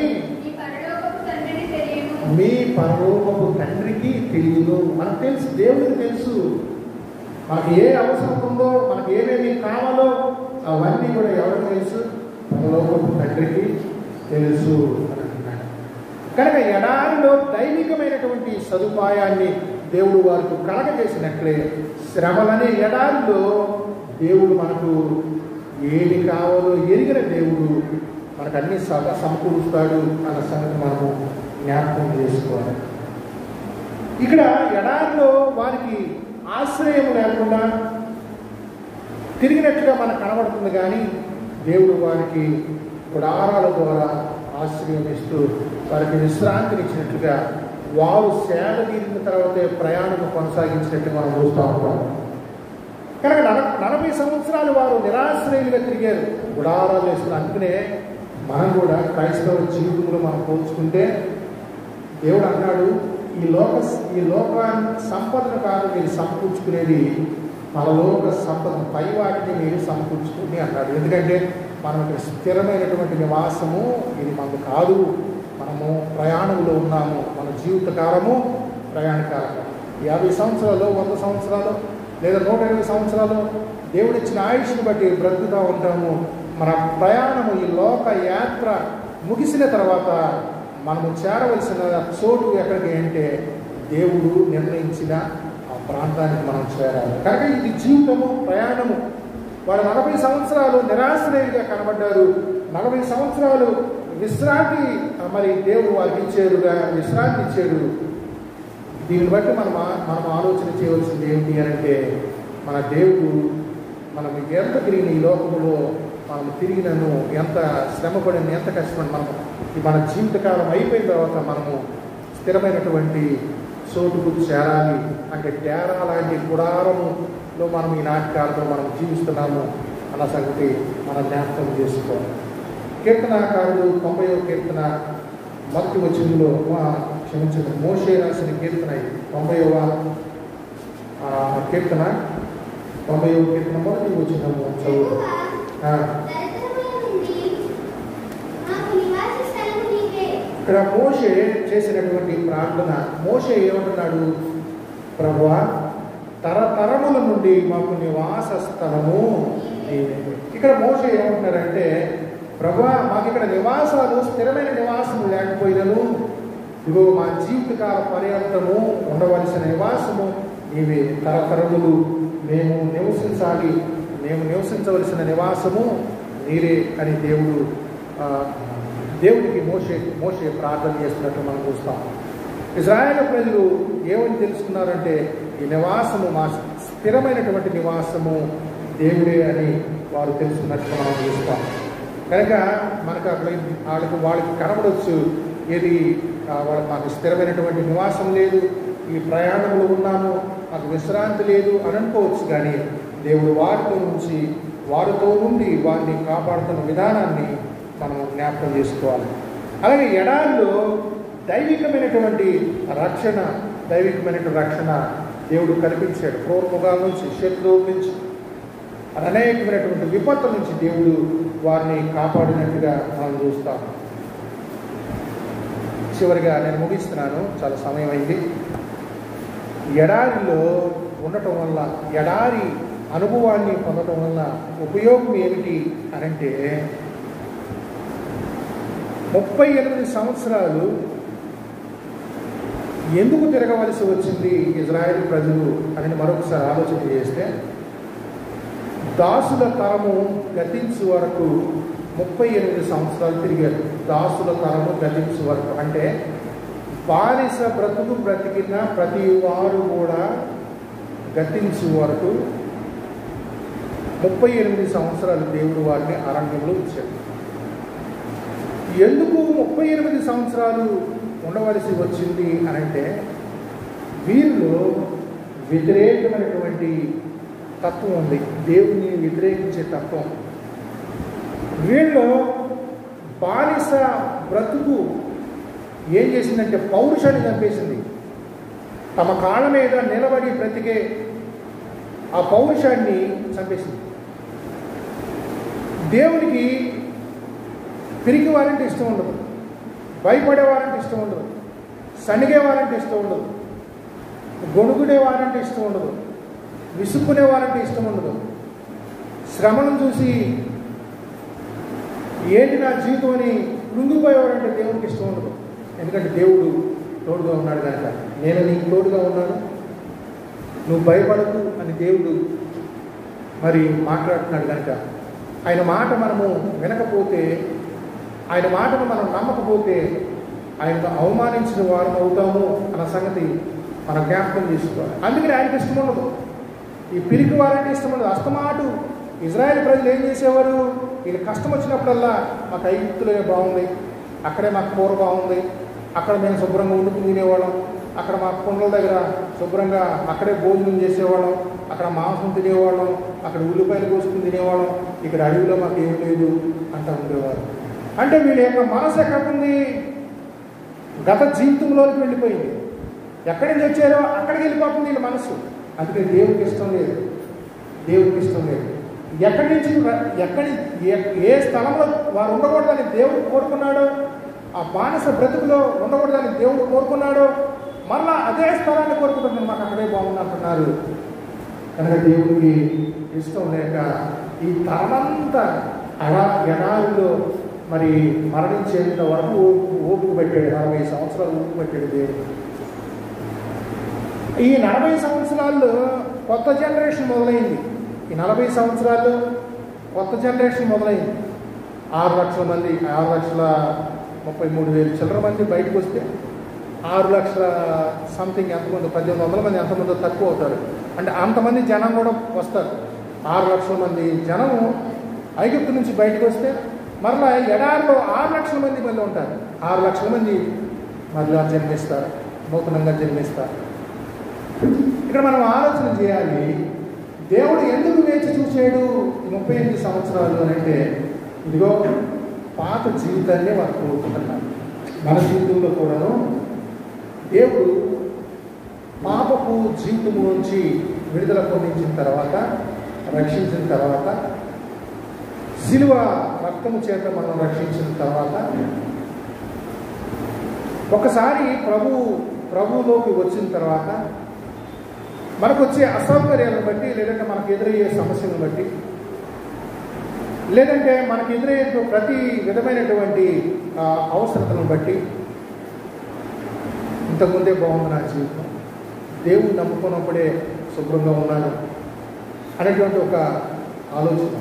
S1: మీ పరలోకపు తండ్రికి తెలియదు మనకు తెలుసు దేవుడికి తెలుసు మనకి ఏ అవసరం ఉందో మనకి ఏమేమి కావాలో అవన్నీ కూడా ఎవరికి తెలుసు పరలోకపు తండ్రికి తెలుసు అని అంటున్నాడు కనుక ఎడారిలో దైవికమైనటువంటి సదుపాయాన్ని దేవుడు వారికి కలగజేసినట్లే శ్రమలనే ఎడారిలో దేవుడు మనకు ఏమి కావాలో ఎరిగిన దేవుడు మనకు అన్ని సభ సమకూరుస్తాడు అన్న సంగతి మనము జ్ఞాపకం చేసుకోవాలి ఇక్కడ ఎడారిలో వారికి ఆశ్రయం లేకుండా తిరిగినట్టుగా మనకు కనబడుతుంది కానీ దేవుడు వారికి గుడారాల ద్వారా ఆశ్రయం ఇస్తూ వారికి విశ్రాంతినిచ్చినట్లుగా వారు సేద తీరిన తర్వాతే ప్రయాణం కొనసాగించినట్టు మనం చూస్తూ ఉంటాం కనుక నల నలభై సంవత్సరాలు వారు నిరాశ్రయులుగా తిరిగారు గుడారాలు వేసుకుని అందుకనే మనం కూడా క్రైస్తవ జీవితంలో మనం పోల్చుకుంటే దేవుడు అన్నాడు ఈ లోక ఈ లోక సంపదను కాదు మీరు సమకూర్చుకునేది పరలోక సంపద పై వాటిని మీరు సమకూర్చుకుని అన్నాడు ఎందుకంటే మనం ఇక్కడ స్థిరమైనటువంటి నివాసము ఇది మనకు కాదు మనము ప్రయాణంలో ఉన్నాము మన జీవితకాలము ప్రయాణకాలము యాభై సంవత్సరాలు వంద సంవత్సరాలు లేదా నూట ఇరవై సంవత్సరాలు దేవుడిచ్చిన ఆయుష్ని బట్టి బ్రతుకుతూ ఉంటాము మన ప్రయాణము ఈ లోక యాత్ర ముగిసిన తర్వాత మనము చేరవలసిన చోటు ఎక్కడికి అంటే దేవుడు నిర్ణయించిన ఆ ప్రాంతానికి మనం చేరాలి కనుక ఇది జీవితము ప్రయాణము వారు నలభై సంవత్సరాలు నిరాశ్రయులుగా కనబడ్డారు నలభై సంవత్సరాలు విశ్రాంతి ఆ, మరి దేవుడు వారికి ఇచ్చారుగా విశ్రాంతి ఇచ్చాడు దీన్ని బట్టి మనం ఆ- మనం ఆలోచన చేయవలసింది ఏంటి అని అంటే మన దేవుడు మనం ఎంత తిరిగిన ఈ లోకంలో మనం తిరిగినను ఎంత శ్రమపడిన ఎంత కష్టపడి మనం ఈ మన జీవితకాలం అయిపోయిన తర్వాత మనము స్థిరమైనటువంటి చోటుకు చేరాలి అంటే తేరా లాంటి గుడారములో మనం ఈ నాటకాలతో మనం జీవిస్తున్నాము అన్న సంగతి మనం జ్ఞాపకం చేసుకోవాలి కీర్తనాకారుడు తొంభై కీర్తన మొదటి వచ్చిందిలో క్షమించండి మోషే రాసిన కీర్తన ఇది తొంభైవ ఆ, కీర్తన తొంభైవ కీర్తన మొదటి వచ్చిందము చదువు ఆ, ఇక్కడ మోషే చేసినటువంటి ప్రార్థన మోషే ఏమంటున్నాడు ప్రభువా తరతరముల నుండి మాకు నివాస స్థలము నీవే. ఇక్కడ మోషే ఏమంటున్నారంటే ప్రభువా మాకు ఇక్కడ నివాసాలు స్థిరమైన నివాసము లేకపోయినను ఇదిగో మా జీవితకాల పర్యంతము ఉండవలసిన నివాసము నీవే తరతరములు మేము నివసించాలి మేము నివసించవలసిన నివాసము నీరే అని దేవుడు ఆ, దేవుడికి మోసే మోసే ప్రార్థన చేస్తున్నట్టు మనం చూస్తాం ఇజ్రాయేల్ ప్రజలు ఏమని తెలుసుకున్నారంటే ఈ నివాసము మా స్థిరమైనటువంటి నివాసము దేవుడే అని వారు తెలుసుకున్నట్టు మనం చూస్తాం కనుక మనకు అక్కడ వాళ్ళకి వాళ్ళకి కనబడవచ్చు ఏది ఆ, వాళ్ళకి మాకు స్థిరమైనటువంటి నివాసం లేదు ఈ ప్రయాణంలో ఉన్నాము మాకు విశ్రాంతి లేదు అని అనుకోవచ్చు కానీ దేవుడు వారితో నుంచి వారితో నుండి వారిని కాపాడుతున్న విధానాన్ని మనం జ్ఞాపకం చేసుకోవాలి అలాగే ఎడారిలో దైవికమైనటువంటి రక్షణ దైవికమైనటువంటి రక్షణ దేవుడు కల్పించాడు క్రూరముగాల నుంచి శత్రువుల నుంచి అనేకమైనటువంటి విపత్తుల నుంచి దేవుడు వారిని కాపాడినట్టుగా మనం చూస్తాం చివరిగా నేను ముగిస్తున్నాను చాలా సమయం అయింది ఎడారిలో ఉండటం వల్ల ఎడారి అనుభవాన్ని పొందటం వల్ల ఉపయోగం ఏమిటి అనంటే ముప్పై ఎనిమిది సంవత్సరాలు ఎందుకు తిరగవలసి వచ్చింది ఇజ్రాయెల్ ప్రజలు అని మరొకసారి ఆలోచన చేస్తే దాసుల తరము గతించు వరకు ముప్పై ఎనిమిది సంవత్సరాలు తిరిగారు దాసుల తరము గతించు వరకు అంటే బానిస బ్రతుకు బ్రతికిన ప్రతి వారు కూడా గతించు వరకు ముప్పై ఎనిమిది సంవత్సరాలు దేవుడు వారిని అరణ్యంలో ఇచ్చాడు ఎందుకు ముప్పై ఎనిమిది సంవత్సరాలు ఉండవలసి వచ్చింది అని అంటే వీరిలో వ్యతిరేకమైనటువంటి తత్వం ఉంది దేవుని వ్యతిరేకించే తత్వం వీళ్ళు బానిస బ్రతుకు ఏం చేసిందంటే పౌరుషాన్ని చంపేసింది తమ కాళ్ళ మీద నిలబడి బ్రతికే ఆ పౌరుషాన్ని చంపేసింది దేవునికి పిరికి వారంటే ఇష్టం ఉండదు భయపడేవారంటే ఇష్టం ఉండదు సనిగేవారంటే ఇష్టం ఉండదు గొణుగుడేవారంటే ఇష్టం ఉండదు విసుక్కునేవారంటే ఇష్టం ఉండదు శ్రమను చూసి ఏంటి నా జీవితం అని కృంగిపోయేవారంటే దేవునికి ఇష్టం ఉండదు ఎందుకంటే దేవుడు తోడుగా ఉన్నాడు కనుక నేను నీకు తోడుగా ఉన్నాను నువ్వు భయపడకు అని దేవుడు మరి మాట్లాడుతున్నాడు కనుక ఆయన మాట మనము వినకపోతే ఆయన మాటను మనం నమ్మకపోతే ఆయనను అవమానించిన వారం అవుతాము అన్న సంగతి మన జ్ఞాపకం చేసుకోవాలి అందుకని ఆయనకి ఇష్టం ఉండదు ఈ పిరికి వారంటే ఇష్టం ఉండదు అస్తమాటు ఇజ్రాయెల్ ప్రజలు ఏం చేసేవారు వీళ్ళు కష్టం వచ్చినప్పుడల్లా మాకు ఐగుప్తులే బాగుంది అక్కడే మాకు కూర బాగుంది అక్కడ మేము శుభ్రంగా వండుకుని తినేవాళ్ళం అక్కడ మా కుండల దగ్గర శుభ్రంగా అక్కడే భోజనం చేసేవాళ్ళం అక్కడ మాంసం తినేవాళ్ళం అక్కడ ఉల్లిపాయలు కోసుకుని తినేవాళ్ళం ఇక్కడ అడవిలో మాకు ఏం లేదు అంటూ ఉండేవారు అంటే వీళ్ళ యొక్క మనసు ఎక్కడుంది గత జీవితంలోకి వెళ్ళిపోయింది ఎక్కడి నుంచి వచ్చారో అక్కడికి వెళ్ళిపోతుంది వీళ్ళ మనసు అందుకే దేవుడికి ఇష్టం లేదు దేవుడికి ఇష్టం లేదు ఎక్కడి నుంచి ర- ఎక్కడి ఏ- ఏ స్థలంలో వారు ఉండకూడదని దేవుడు కోరుకున్నాడో ఆ బానిస బ్రతుకులో ఉండకూడదని దేవుడు కోరుకున్నాడో మరలా అదే స్థలాన్ని కోరుకుంటున్నారు మాకు అక్కడే బాగుందంటున్నారు కనుక దేవుడికి ఇష్టం లేక ఈ తరమంతా అలా ఎడారిలో మరి మరణించేంత వరకు ఓపిక ఓపిక పెట్టాడు నలభై సంవత్సరాలు ఓపిక పెట్టాడు దేవుడు ఈ నలభై సంవత్సరాల్లో కొత్త జనరేషన్ మొదలైంది ఈ నలభై సంవత్సరాల్లో కొత్త జనరేషన్ మొదలైంది ఆరు లక్షల మంది ఆరు లక్షల ముప్పై మూడు వేలు చిల్లర మంది బయటకు వస్తే ఆరు లక్షల సంథింగ్ ఎంతమంది పద్దెనిమిది వందల మంది ఎంతమంది తక్కువ అవుతారు అంటే అంతమంది జనం కూడా వస్తారు ఆరు లక్షల మంది జనము ఐగుప్తు నుంచి బయటకు వస్తే మరలా ఎడారిలో ఆరు లక్షల మంది మళ్ళీ ఉంటారు ఆరు లక్షల మంది మళ్ళీ జన్మిస్తారు నూతనంగా జన్మిస్తారు ఇక్కడ మనం ఆలోచన చేయాలి దేవుడు ఎందుకు వేచి చూసాడు ఈ ముప్పై ఎనిమిది సంవత్సరాలు అని అంటే ఇదిగో పాత జీవితాన్ని వారు కోరుకుంటున్నారు మన జీవితంలో కూడాను దేవుడు పాపపు జీవితం నుంచి విడుదల పొందించిన తర్వాత రక్షించిన తర్వాత శిలువ రక్తము చేత మనం రక్షించిన తర్వాత ఒకసారి ప్రభు ప్రభువులోకి వచ్చిన తర్వాత మనకు వచ్చే అసౌకర్యాలను బట్టి లేదంటే మనకు ఎదురయ్యే సమస్యలను బట్టి లేదంటే మనకు ఎదురయ్యే ప్రతి విధమైనటువంటి ఆ, అవసరతలను బట్టి ఇంతకుముందే బాగుంది నా జీవితం దేవుడు నమ్ముకున్నప్పుడే శుభ్రంగా ఉన్నాను అనేటువంటి ఒక ఆలోచన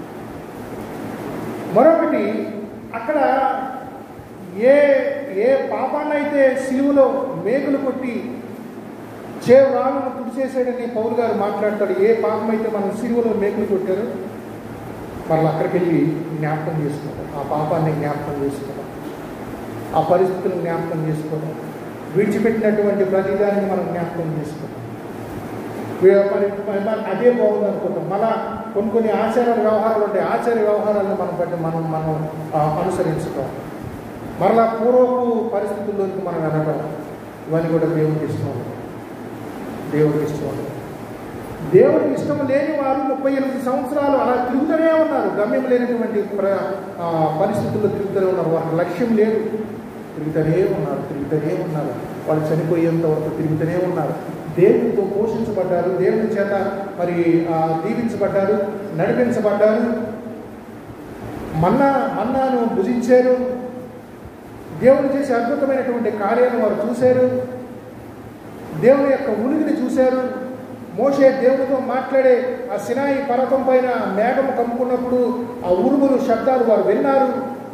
S1: మరొకటి అక్కడ ఏ ఏ పాపాన్నైతే సిలువలో మేకులు కొట్టి చేవు రాళ్ళను తుడిచేసాడని పౌరు గారు మాట్లాడతాడు ఏ పాపం అయితే మనం సిలువలో మేకులు కొట్టారో మళ్ళీ అక్కడికి వెళ్ళి జ్ఞాపకం చేసుకోవడం ఆ పాపాన్ని జ్ఞాపకం చేసుకోవడం ఆ పరిస్థితులను జ్ఞాపకం చేసుకోవడం విడిచిపెట్టినటువంటి ప్రతిదాన్ని మనం జ్ఞాపకం చేసుకోవడం వీ- మరి మరి మరి అదే బాగుంది అనుకుంటాం మళ్ళా కొన్ని కొన్ని ఆచార వ్యవహారాలు ఉంటాయి ఆచార వ్యవహారాలను మనం బట్టి మనం మనం ఆ, అనుసరించుతాం మరలా పూర్వపు పరిస్థితుల్లోకి మనం వెళ్ళడం ఇవన్నీ కూడా దేవుడికి ఇష్టం ఉండదు దేవుడికి ఇష్టం ఉండదు దేవుడికి ఇష్టం లేని వారు ముప్పై ఎనిమిది సంవత్సరాలు అలా తిరుగుతూనే ఉన్నారు గమ్యం లేనటువంటి ప్ర ఆ, పరిస్థితుల్లో తిరుగుతూనే ఉన్నారు వారికి లక్ష్యం లేదు తిరుగుతూనే ఉన్నారు తిరుగుతూనే ఉన్నారు వాళ్ళు చనిపోయేంత వరకు తిరుగుతూనే ఉన్నారు దేవునితో పోషించబడ్డారు దేవుని చేత మరి ఆ, దీవించబడ్డారు నడిపించబడ్డారు మన్నా మన్నాను భుజించారు దేవుడు చేసే అద్భుతమైనటువంటి కార్యాలను వారు చూశారు దేవుని యొక్క ఉనికిని చూశారు మోషే దేవునితో మాట్లాడే ఆ సినాయి పర్వతం పైన మేఘం కమ్ముకున్నప్పుడు ఆ ఉరుములు శబ్దాలు వారు విన్నారు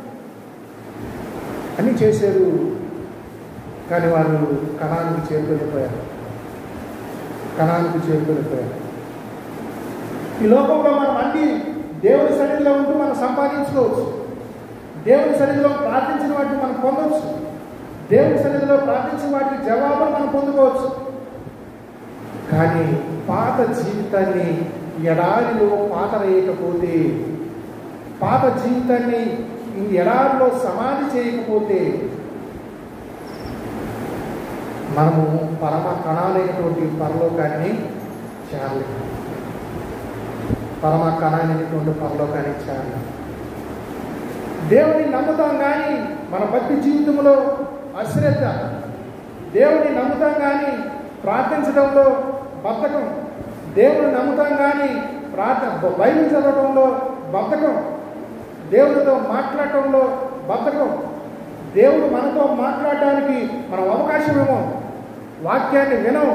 S1: అన్ని చేశారు కానీ వారు కణానికి చేరుకోలేకపోయారు కణానికి చేరుకోలేకపోయారు ఈ లోకంలో మనం అన్ని దేవుని సన్నిధిలో ఉంటూ మనం సంపాదించుకోవచ్చు దేవుని సన్నిధిలో ప్రార్థించిన వాటిని మనం పొందవచ్చు దేవుని సన్నిధిలో ప్రార్థించిన వాటికి జవాబులు మనం పొందుకోవచ్చు కానీ పాత జీవితాన్ని ఎడారిలో పాత వేయకపోతే పాత జీవితాన్ని ఈ ఎడారిలో సమాధి చేయకపోతే మనము పరమ కణాలైనటువంటి పరలోకాన్ని చేరలేము పరమ కణాలైనటువంటి పరలోకాన్ని చేరలేము దేవుని నమ్ముతాం కానీ మన భక్తి జీవితంలో అశ్రద్ధ దేవుని నమ్ముతాం కానీ ప్రార్థించడంలో బద్ధకం దేవుని నమ్ముతాం కానీ ప్రార్థన బైబిల్ చదవడంలో బద్ధకం దేవుడితో మాట్లాడటంలో బద్ధకం దేవుడు మనతో మాట్లాడడానికి మనం అవకాశం ఇవ్వం వాక్యాన్ని వినం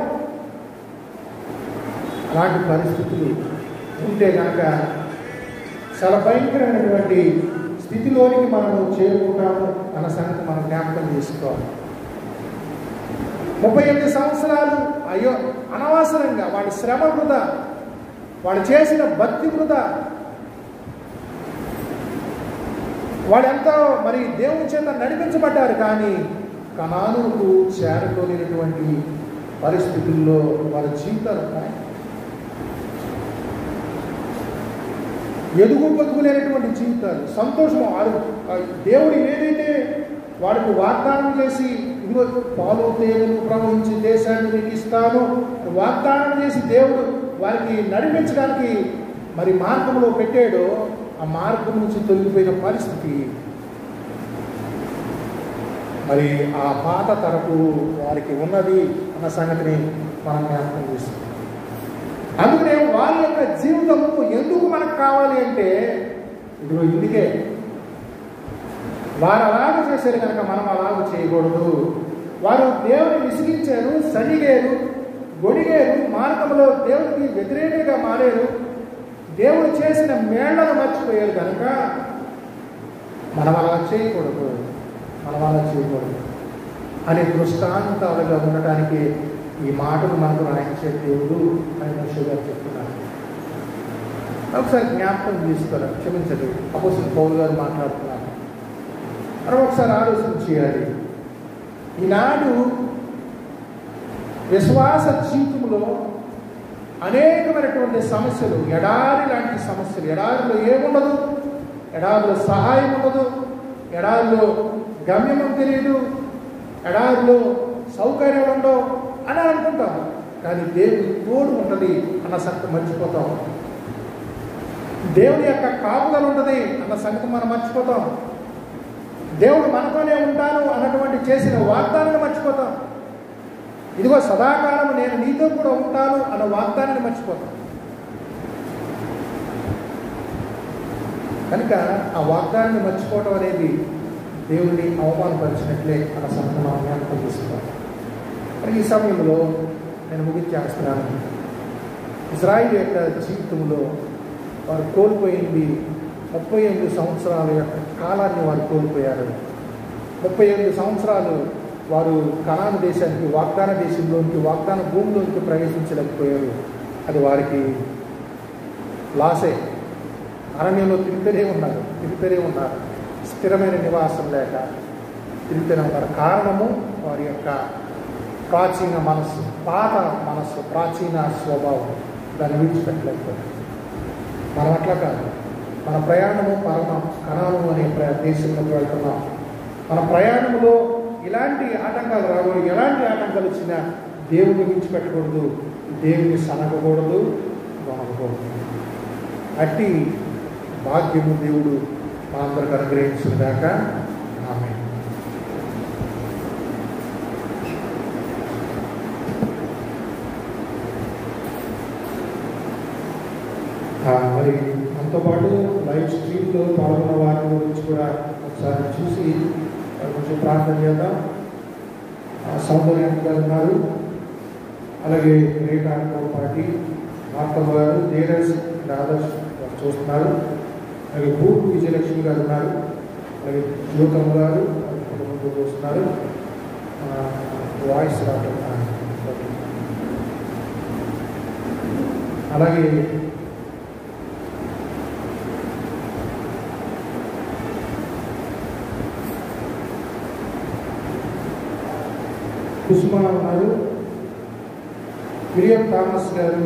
S1: అలాంటి పరిస్థితులు ఉంటే కనుక చాలా భయంకరమైనటువంటి స్థితిలోనికి మనము చేరుకుంటాము అన్న సంగతి మనం జ్ఞాపకం చేసుకోవాలి ముప్పై ఎనిమిది సంవత్సరాలు అయ్యో అనవసరంగా వాడి శ్రమ వృధా వాడు చేసిన భక్తి వృధా వాడు ఎంతో మరి దేవుని చేత నడిపించబడ్డారు కానీ కణాలకు చేరకోలేనటువంటి పరిస్థితుల్లో వారి జీవితాలు ఉన్నాయి ఎదుగు బతుకులేనటువంటి జీవితాలు సంతోషం వారు ఆ దేవుడు ఏదైతే వాడికి వాగ్దానం చేసి ఇదిగో పాలు తేనెలు ప్రవహించి దేశాన్ని మీకు ఇస్తాను అని వాగ్దానం చేసి దేవుడు వారికి నడిపించడానికి మరి మార్గంలో పెట్టాడో ఆ మార్గం నుంచి తొలగిపోయిన పరిస్థితి మరి ఆ పాత తరపు వారికి ఉన్నది అన్న సంగతిని మనం జ్ఞాపకం చేస్తాం అందుకనే వారి యొక్క జీవితము ఎందుకు మనకు కావాలి అంటే ఇదిగో ఇందుకే వారు అలాగ చేశారు కనుక మనం అలాగ చేయకూడదు వారు దేవుని విసిగించారు సరిగేరు గొడిగేరు మార్గంలో దేవుడికి వ్యతిరేకంగా మారారు దేవుడు చేసిన మేళ్లను మర్చిపోయారు కనుక మనం అలా చేయకూడదు మనం అలా చేయకూడదు అనే దృష్టాంతాలుగా ఉండటానికి ఈ మాటలు మనకు రాయించే దేవుడు అని మనుషులు గారు చెప్తున్నారు ఒకసారి జ్ఞాపకం తీసుకోరా క్షమించండి అపోసిన పౌరు గారు మాట్లాడుతున్నారు మనం ఒకసారి ఆలోచన చేయాలి ఈనాడు విశ్వాస జీవితంలో అనేకమైనటువంటి సమస్యలు ఎడారి లాంటి సమస్యలు ఎడారిలో ఏముండదు ఎడారిలో సహాయం ఉండదు ఎడారిలో గమ్యము తెలియదు ఎడారిలో సౌకర్యాలు ఉండవు అని అనుకుంటాం కానీ దేవుడి తోడు ఉంటుంది అన్న సంగతి మర్చిపోతాం దేవుని యొక్క కాపుదలు ఉంటుంది అన్న సంగతి మనం మర్చిపోతాం దేవుడు మనతోనే ఉంటాను అన్నటువంటి చేసిన వాగ్దానాన్ని మర్చిపోతాం ఇదిగో సదాకాలం నేను నీతో కూడా ఉంటాను అన్న వాగ్దానాన్ని మర్చిపోతాం కనుక ఆ వాగ్దానాన్ని మర్చిపోవడం అనేది దేవుడిని అవమానపరిచినట్లే అన్న సంగతి మనం జ్ఞాపకం చేసుకోవాలి మరి ఈ సమయంలో నేను ముగించేస్తున్నాను ఇజ్రాయిల్ యొక్క జీవితంలో వారు కోల్పోయింది ముప్పై ఎనిమిది సంవత్సరాల యొక్క కాలాన్ని వారు కోల్పోయారు ముప్పై ఎనిమిది సంవత్సరాలు వారు కణాను దేశానికి వాగ్దాన దేశంలోనికి వాగ్దాన భూమిలోనికి ప్రవేశించలేకపోయారు అది వారికి లాసే అరణ్యంలో తిరుగుతూనే ఉన్నారు తిరుగుతూనే ఉన్నారు స్థిరమైన నివాసం లేక తిరుగుతూనే ఉన్నారు కారణము వారి యొక్క ప్రాచీన మనస్సు పాత మనస్సు ప్రాచీన స్వభావం దాన్ని విడిచిపెట్టలేకపోయారు మనం అట్లా కాదు మన ప్రయాణము పరమ కణాలు అనే ప్ర- దేశంలోకి వెళ్తున్నాం మన ప్రయాణంలో ఇలాంటి ఆటంకాలు రాకూడదు ఎలాంటి ఆటంకాలు వచ్చినా దేవుని విడిచిపెట్టకూడదు దేవుని సనగకూడదు వనకూడదు అట్టి భాగ్యము దేవుడు మనందరికి అనుగ్రహించిన దాకా ఆమె ఆ, మరి మనతో పాటు లైవ్ స్ట్రీమ్లో పాల్గొన్న వారి గురించి కూడా ఒకసారి చూసి వారి కొంచెం ప్రార్థన చేద్దాం ఆ, సౌందర్యం గారు ఉన్నారు అలాగే రేఖా పాటి మార్తమ్మ గారు ధీరజ్ ఆదర్శ్ గారు చూస్తున్నారు అలాగే భూమి విజయలక్ష్మి గారు ఉన్నారు అలాగే జ్యోతమ్మ గారు వారి కుటుంబంతో చూస్తున్నారు ఆ, వాయిస్ రావడం ఆ, అలాగే కుసుమ ఉన్నారు మిరియం థామస్ గారు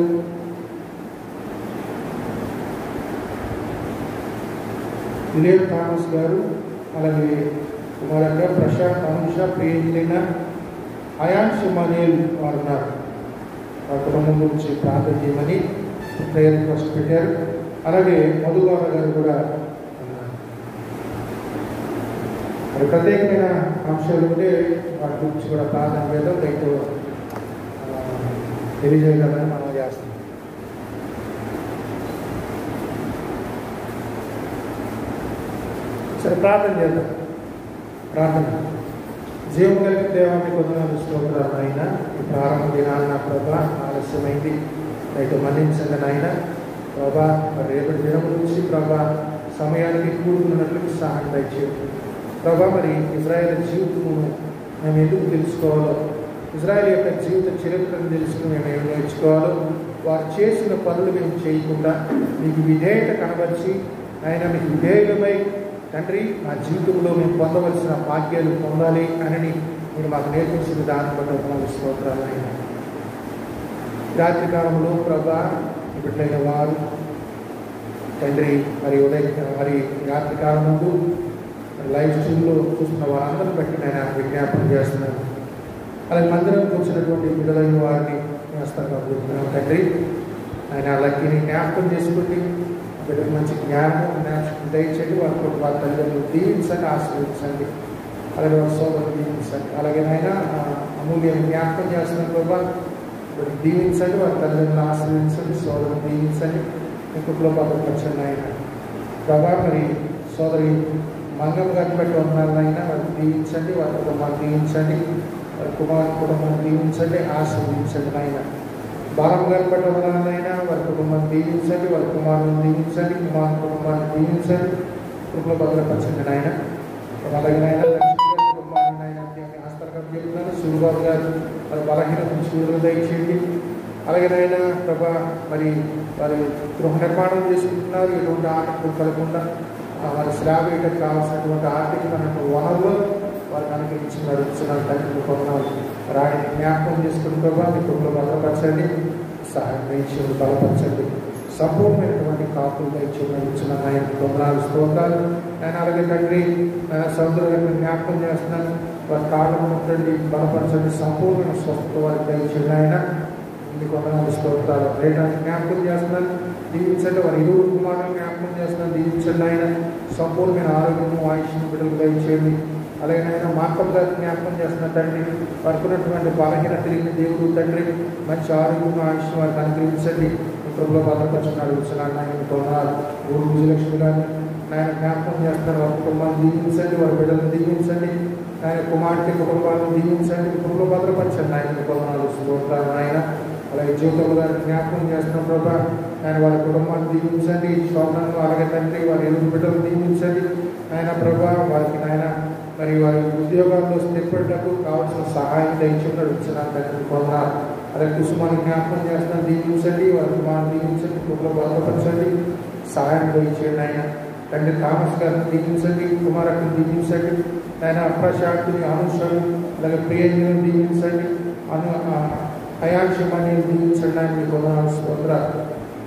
S1: మిరియం థామస్ గారు అలాగే కుమారంగా ప్రశాంత్ అనుష ప్రియంజలిన అయాన్ సుమనేల్ వారు ఉన్నారు ఆ కుటుంబం గురించి ప్రార్థన చేయమని ప్రేయర్ రిక్వెస్ట్ పెట్టారు అలాగే మధుబాల గారు కూడా ఉన్నారు మరి ప్రత్యేకమైన అంశాలు ఉంటే వాటి గురించి కూడా ప్రార్థన చేద్దాం రైతు తెలియజేయగలని మనం చేస్తాం సరే ప్రార్థన చేద్దాం ప్రార్థన జీవం కలిగిన దేవాన్ని కొందరు స్తోత్రాలు నాయన ఈ ప్రారంభ దినాన్ని నా ప్రభా ఆలస్యమైంది రైతు మన్నించండి నాయన ప్రభా మరి రేపటి దినం నుంచి ప్రభా సమయానికి కూడుకున్నట్లు సహాయం దయచేయండి ప్రభా మరి ఇజ్రాయెల్ జీవితమును మేము ఎందుకు తెలుసుకోవాలో ఇజ్రాయెల్ యొక్క జీవిత చరిత్రను తెలుసుకుని మేము ఏం నేర్చుకోవాలో వారు చేసిన పనులు మేము చేయకుండా మీకు విధేయత కనబరిచి ఆయన మీకు విధేయులమై తండ్రి మా జీవితంలో మేము పొందవలసిన భాగ్యాలు పొందాలి అని మీరు మాకు నేర్పించిన దాన్ని బట్టి వందనాలు స్తోత్రాలు అయినా రాత్రి కాలంలో ప్రభా ఇప్పట్లైన వారు తండ్రి మరి ఉదయం మరి రాత్రి కాలం ముందు లైవ్ స్ట్రీమ్లో చూస్తున్న వారందరిని బట్టి నేను విజ్ఞాపన చేస్తున్నాను అలాగే మందిరంకి వచ్చినటువంటి బిడ్డలైన వారిని వేస్తాను అడుగుతున్నాను తండ్రి ఆయన లక్కీని జ్ఞాపకం చేసుకుంటే బిడ్డకు మంచి జ్ఞానం జ్ఞాపకం దయచేయండి వారి కొరకు వారి తల్లిదండ్రులు దీవించండి ఆశీర్వించండి అలాగే వారి సోదరులు దీవించండి అలాగే నాయన ఆ అమూల్యం జ్ఞాపకం చేస్తున్న ప్రభా వారు దీవించండి వారి తల్లిదండ్రులు ఆశీర్వించండి సోదరులు దీవించండి మీ కుటుంబ భద్రపరచండి ఆయన ప్రభా మరి సోదరి మంగం గారిని బట్టి ఉన్నారైనా వారిని దీవించండి వారి కుటుంబాన్ని దీవించండి వారి కుమార్ కుటుంబాన్ని దీవించండి ఆశీర్వించండి నాయన బాలం గారిని బట్టి ఉన్నారైనా వారి కుటుంబాన్ని దీవించండి వారి కుమారుని దీవించండి కుమార్ కుటుంబాన్ని దీవించండి కుటుంబ భద్రపరచండి నాయన అలాగే నాయన లక్ష్మి గారి కుటుంబాన్ని నాయన హస్తకం చెప్తున్నాను సూరిబాబు గారు వారి బలహీన సూర్యులు దయచేయండి అలాగే నాయన ప్రభా మరి వారి గృహ నిర్మాణం చేసుకుంటున్నారు ఎటువంటి ఆటంకం కలగకుండా ఆ వారి శ్రావ వేయడానికి కావాల్సినటువంటి ఆర్థికమైన వనరులు వారికి అనుగ్రహించి నడుస్తున్నారు తండ్రి కొన్నాళ్ళు రాడిని జ్ఞాపకం చేసుకుని ప్రభావ మీ కుటుంబంలో భద్రపరచండి సహాయం దయచేయండి బలపరచండి సంపూర్ణమైనటువంటి కాపులు దయచేసి నడుస్తున్న ఆయన కొందనాలు స్తోత్రాలు నేను అలాగే తండ్రి సముద్రం జ్ఞాపకం చేస్తున్నాను వారి కాళ్ళు ఉన్నటువంటి బలపరచండి సంపూర్ణ స్వస్థత వారికి దయచేయండి ఆయన మీకు వందనాలు స్తోత్రాలు రేటాన్ని జ్ఞాపకం చేస్తున్నాను దీవించండి వారి ఇరువురు కుమారులను జ్ఞాపకం చేస్తున్నాను దీవించండి ఆయన సంపూర్ణమైన ఆరోగ్యము ఆయుష్ను బిడ్డలు దయచేయండి అలాగే ఆయన మార్కం గారి జ్ఞాపకం చేస్తున్న తండ్రి వారికి ఉన్నటువంటి బలహీన తిరిగిన దేవుడు తండ్రి మంచి ఆరోగ్యం ఆయుష్ వారికి అనుగ్రహించండి ప్రభుత్వ భద్రపరచని అడుగుతున్నాను ఆయన కొనాలి ఊరు విజయలక్ష్మి గారిని ఆయన జ్ఞాపకం చేస్తున్నారు వారి కుటుంబాన్ని దీవించండి వారి బిడ్డలను దీవించండి ఆయన కుమార్తె కుటుంబాలను దీవించండి కుటుంబ భద్రపరచండి ఆయన కొనాలి స్తోత్రాలు ఆయన అలాగే జీవితంలో గారిని జ్ఞాపకం చేస్తున్న ప్రభా ఆయన వారి కుటుంబాన్ని దీవించండి శోభనను అలాగే తండ్రి వారి ఎదురు బిడ్డలు దీవించండి ఆయన ప్రభా వారికి నాయన మరి వారి ఉద్యోగాల్లో స్థిరపడటకు కావాల్సిన సహాయం దయచేసి నడుస్తున్నాను తండ్రి కొన్నారు అలాగే కుసుమాన్ని జ్ఞాపకం చేస్తున్నాను దీవించండి వారి కుమారుని దీవించండి కుటుంబ భద్రపరచండి సహాయం దయచేయండి ఆయన తండ్రి థామస్ గారిని దీవించండి కుమారకుని దీవించండి ఆయన అప్రశాంతిని అనుషను అలాగే ప్రియంజను దీవించండి అను అయాక్షమని దీవించండి ఆయన మీకు వందనాలు స్తోత్రాలు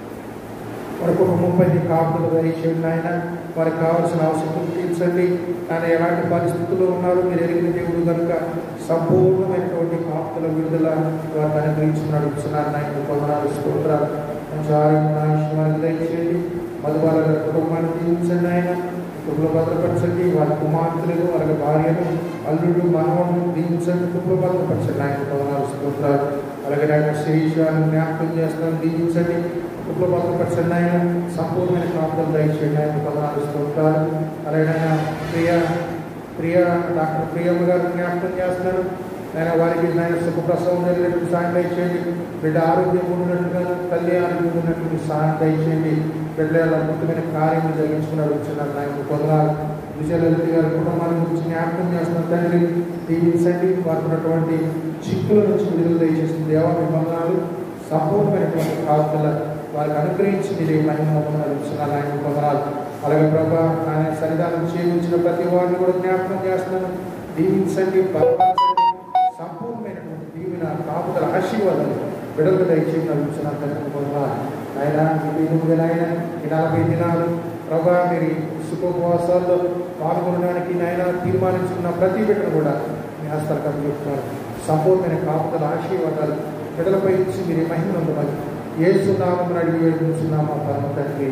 S1: వారికి ఒక ముప్పై కాపులు దయచేయండి ఆయన వారికి కావాల్సిన అవసరం తీర్చండి ఆయన ఎలాంటి పరిస్థితుల్లో ఉన్నారో మీరు ఎరిగిన దేవుడు కనుక సంపూర్ణమైనటువంటి కాపుల విడుదల వారికి అనుగ్రహించి నడుపుతున్నారు ఆయన కొందనాలు స్తోత్రాలు మంచి ఆరోగ్యం ఆయుష్యం వారికి దయచేయండి మధుబాల గారి కుటుంబాన్ని దీవించండి ఆయన కుటుంబ భద్రపరచండి వారి కుమార్తెలు వారి భార్యలు అల్లుడు మనవడు దీవించండి కుటుంబ భద్రపరచండి ఆయన కొందనాలు స్తోత్రాలు అలాగే ఆయన శ్రీశ్వరాన్ని జ్ఞాపకం చేస్తాను దీవించండి కుటుంబ భద్రపరచండి ఆయన సంపూర్ణమైన కాపులు దయచేయండి ఆయన కొందనాలు స్తోత్రాలు అలాగే ఆయన ప్రియ ప్రియ డాక్టర్ ప్రియమ్మ గారు జ్ఞాపకం చేస్తున్నాను ఆయన వారికి ఆయన సుఖప్రసవం జరిగినట్టు సాయం దయచేయండి బిడ్డ ఆరోగ్యం ఉన్నట్టుగా తల్లి ఆరోగ్యం ఉన్నట్టు సహాయం దయచేయండి బిడ్డల అద్భుతమైన కార్యం జరిగించుకుని అడుగుతున్నాను ఆయన కొందరు విజయలలిత గారి కుటుంబాన్ని గురించి జ్ఞాపకం చేస్తున్న తండ్రి దీవించండి వారికి ఉన్నటువంటి చిక్కుల నుంచి విడుదల దయచేసిన దేవా మిమ్మల్ని సంపూర్ణమైనటువంటి కాపుల వారికి అనుగ్రహించి మీరు ఈ మహిమ నడుస్తున్నాను ఆయన కొందరాలు అలాగే ప్రభా ఆయన సన్నిధానం చేయించిన ప్రతి వారిని కూడా జ్ఞాపకం చేస్తున్నాను దీవించండి బలపరచండి సంపూర్ణమైనటువంటి దీవిన కాపుదల ఆశీర్వాదాలు విడుదల దయచేసి నడుస్తున్నాను తండ్రి కొందరాలు ఆయన ఈ ఎనిమిది ఆయన ఈ నలభై దినాలు ప్రభా మీరు సుఖోపవాసాల్లో పాల్గొనడానికి నాయన తీర్మానించుకున్న ప్రతి బిడ్డను కూడా మీ హస్తకం చెప్తున్నారు సంపూర్ణమైన కాపుదల ఆశీర్వాదాలు బిడ్డలపై ఇచ్చి మీరు మహిమ ఉండమని ఏ సున్నామని అడిగి వేడుకుంటున్నామా పరమ తండ్రి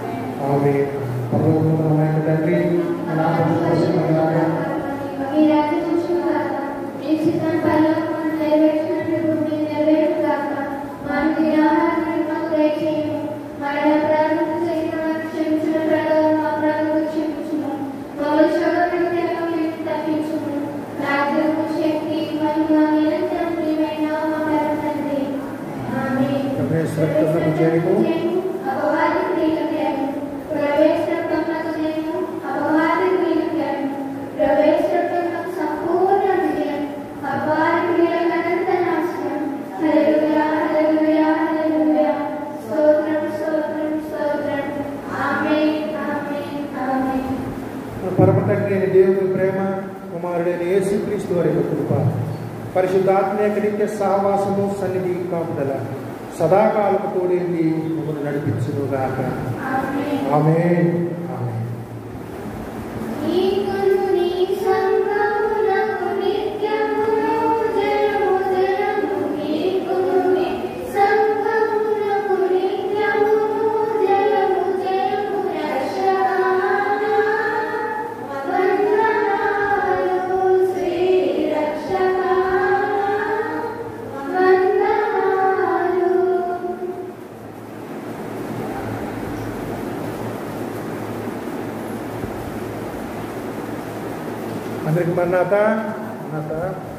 S1: ఆమె పరలోకమైన తండ్రి మీ నామము పూజింపబడాలి.
S3: మీ రాజ్యం వచ్చుగాక. మీ చిత్తం పరలోకమందు నెరవేర్చినట్లు భూమి మీద నెరవేరుగాక. మా అనుదిన ఆహారాన్ని మాకు దయచేయము. మా అపరాధములను చేసిన వారికి క్షమించిన ప్రకారం మా అపరాధములను క్షమించుము. మమ్మల్ని శోధనకు తేకుండా తప్పించుము. రాజ్యము, శక్తి, మహిమ నిరంతరం నీవైన మా పరమ తండ్రి. ఆమేన్.
S1: ప్రవేశరక్తములకు జయము.
S3: అపవాది క్రియలను ప్రవేశరక్తములకు జయము. అపవాది క్రియలను ప్రవేశరక్తములకు సంపూర్ణ విజయం. అపవాది క్రియలకు అనంత నాశనం. హల్లెలూయా, హల్లెలూయా, హల్లెలూయా. స్తోత్రం, స్తోత్రం, స్తోత్రం. ఆమేన్, ఆమేన్, ఆమేన్.
S1: పరమ తండ్రి అయిన దేవుని ప్రేమ కుమారుడైన యేసుక్రీస్తు క్రీస్తు వారి యొక్క కృప పరిశుద్ధాత్మ యొక్క నిత్య సహవాసము సన్నిధి కాపుదల సదాకాలపు తోడేంది మమ్మల్ని నడిపించుగాక ఆమె ఆమె
S3: నీకును నీ సంగమునకు నిత్యమును జయము జయము నీకును నీ సంగమునకు నిత్యమును జయము జయము రక్షకానా వందనాలు శ్రీ రక్షకానా వందనాలు
S1: అందరికి మరణాత మరణాత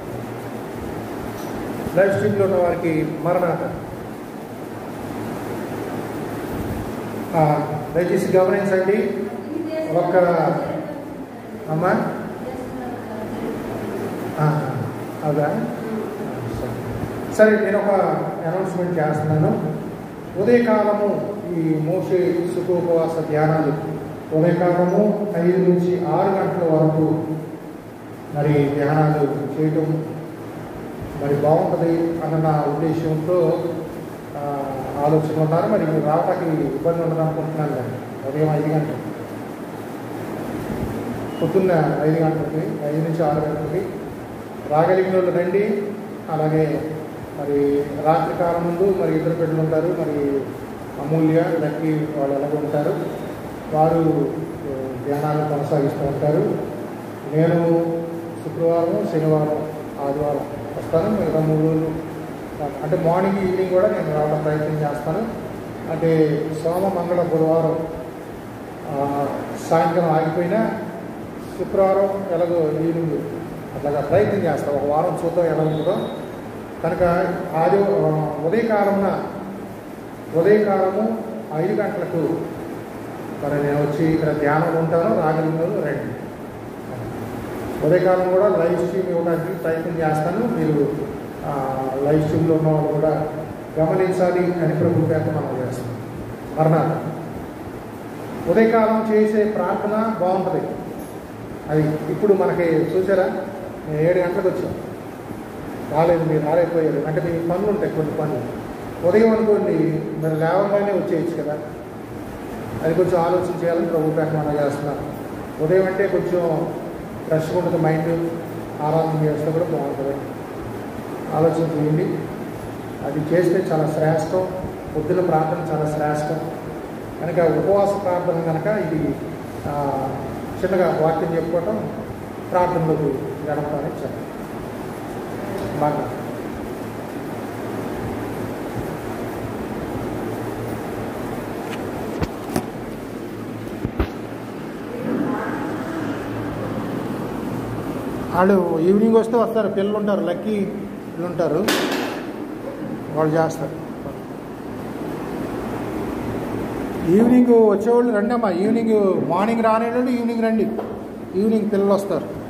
S1: లైవ్ స్ట్రీమ్లో ఉన్న వారికి మరణాత ఆ, దయచేసి గమనించండి ఒక్క అమ్మా ఆ, అదా సరే. సరే నేను ఒక అనౌన్స్మెంట్ చేస్తున్నాను ఉదయకాలము ఈ మోసే సుఖోపవాస ధ్యానాలు ఉదయకాలము ఐదు నుంచి ఆరు గంటల వరకు మరి ధ్యానాలు చేయటం మరి బాగుంటుంది అన్న నా ఉద్దేశంతో ఆ, ఆలోచన ఉన్నారు మరి మీరు రావడానికి ఇబ్బంది ఉండదు అనుకుంటున్నాను నేను ఉదయం ఐదు గంటలు పొద్దున్న ఐదు గంటలకి ఐదు నుంచి ఆరు గంటలకి రాగలిగిన వాళ్ళు రండి అలాగే మరి రాత్రి కాలం ముందు మరి ఇద్దరు బిడ్డలు ఉంటారు మరి అమూల్య లక్కీ వాళ్ళు ఎలాగ ఉంటారు వారు ఆ, ధ్యానాలు కొనసాగిస్తూ ఉంటారు నేను శుక్రవారం శనివారం ఆదివారం వస్తాను మిగతా మూడు రోజులు అంటే మార్నింగ్ ఈవినింగ్ కూడా నేను రావడం ప్రయత్నం చేస్తాను అంటే సోమ మంగళ గురువారం ఆ, సాయంత్రం ఆగిపోయినా శుక్రవారం ఎలాగో ఈవినింగ్ అట్లాగా ప్రయత్నం చేస్తాం ఒక వారం చూద్దాం ఎలా ఉంటుందో కనుక ఆది ఉదయకాలమున ఉదయకాలము ఐదు గంటలకు మరి నేను వచ్చి ఇక్కడ ధ్యానం ఉంటాను రాగలిగిన వాళ్ళు రండి ఉదయకాలం కూడా లైవ్ స్ట్రీమ్ ఇవ్వడానికి ప్రయత్నం చేస్తాను మీరు ఆ, లైవ్ స్ట్రీమ్లో ఉన్న వాళ్ళు కూడా గమనించాలి అని ప్రభు పేట మనం చేస్తాం మరణాలు ఉదయకాలం చేసే ప్రార్థన బాగుంటుంది అది ఇప్పుడు మనకి చూసారా నేను ఏడు గంటలకు వచ్చాం రాలేదు మీరు రాలేకపోయారు అంటే మీ పనులు ఉంటాయి కొన్ని పనులు ఉదయం అనుకోండి మీరు లేవగానే వచ్చేయచ్చు కదా అది కొంచెం ఆలోచన చేయాలని ప్రభు పేట మనం చేస్తున్నాం ఉదయం అంటే కొంచెం ఫ్రెష్గా ఉంటుంది మైండ్ ఆరాధన చేస్తే కూడా బాగుంటుంది ఆలోచన చేయండి అది చేస్తే చాలా శ్రేష్టం పొద్దున ప్రార్థన చాలా శ్రేష్టం కనుక ఉపవాస ప్రార్థన కనుక ఇది ఆ, చిన్నగా వాక్యం చెప్పుకోవటం ప్రార్థనలోకి గడపడానికి చెప్పండి బాగా వాళ్ళు ఈవినింగ్ వస్తే వస్తారు పిల్లలు ఉంటారు లక్కీ పిల్లలు ఉంటారు వాళ్ళు చేస్తారు ఈవినింగ్ వచ్చేవాళ్ళు రండి అమ్మా ఈవినింగ్ మార్నింగ్ రానేళ్ళు ఈవినింగ్ రండి ఈవినింగ్ పిల్లలు వస్తారు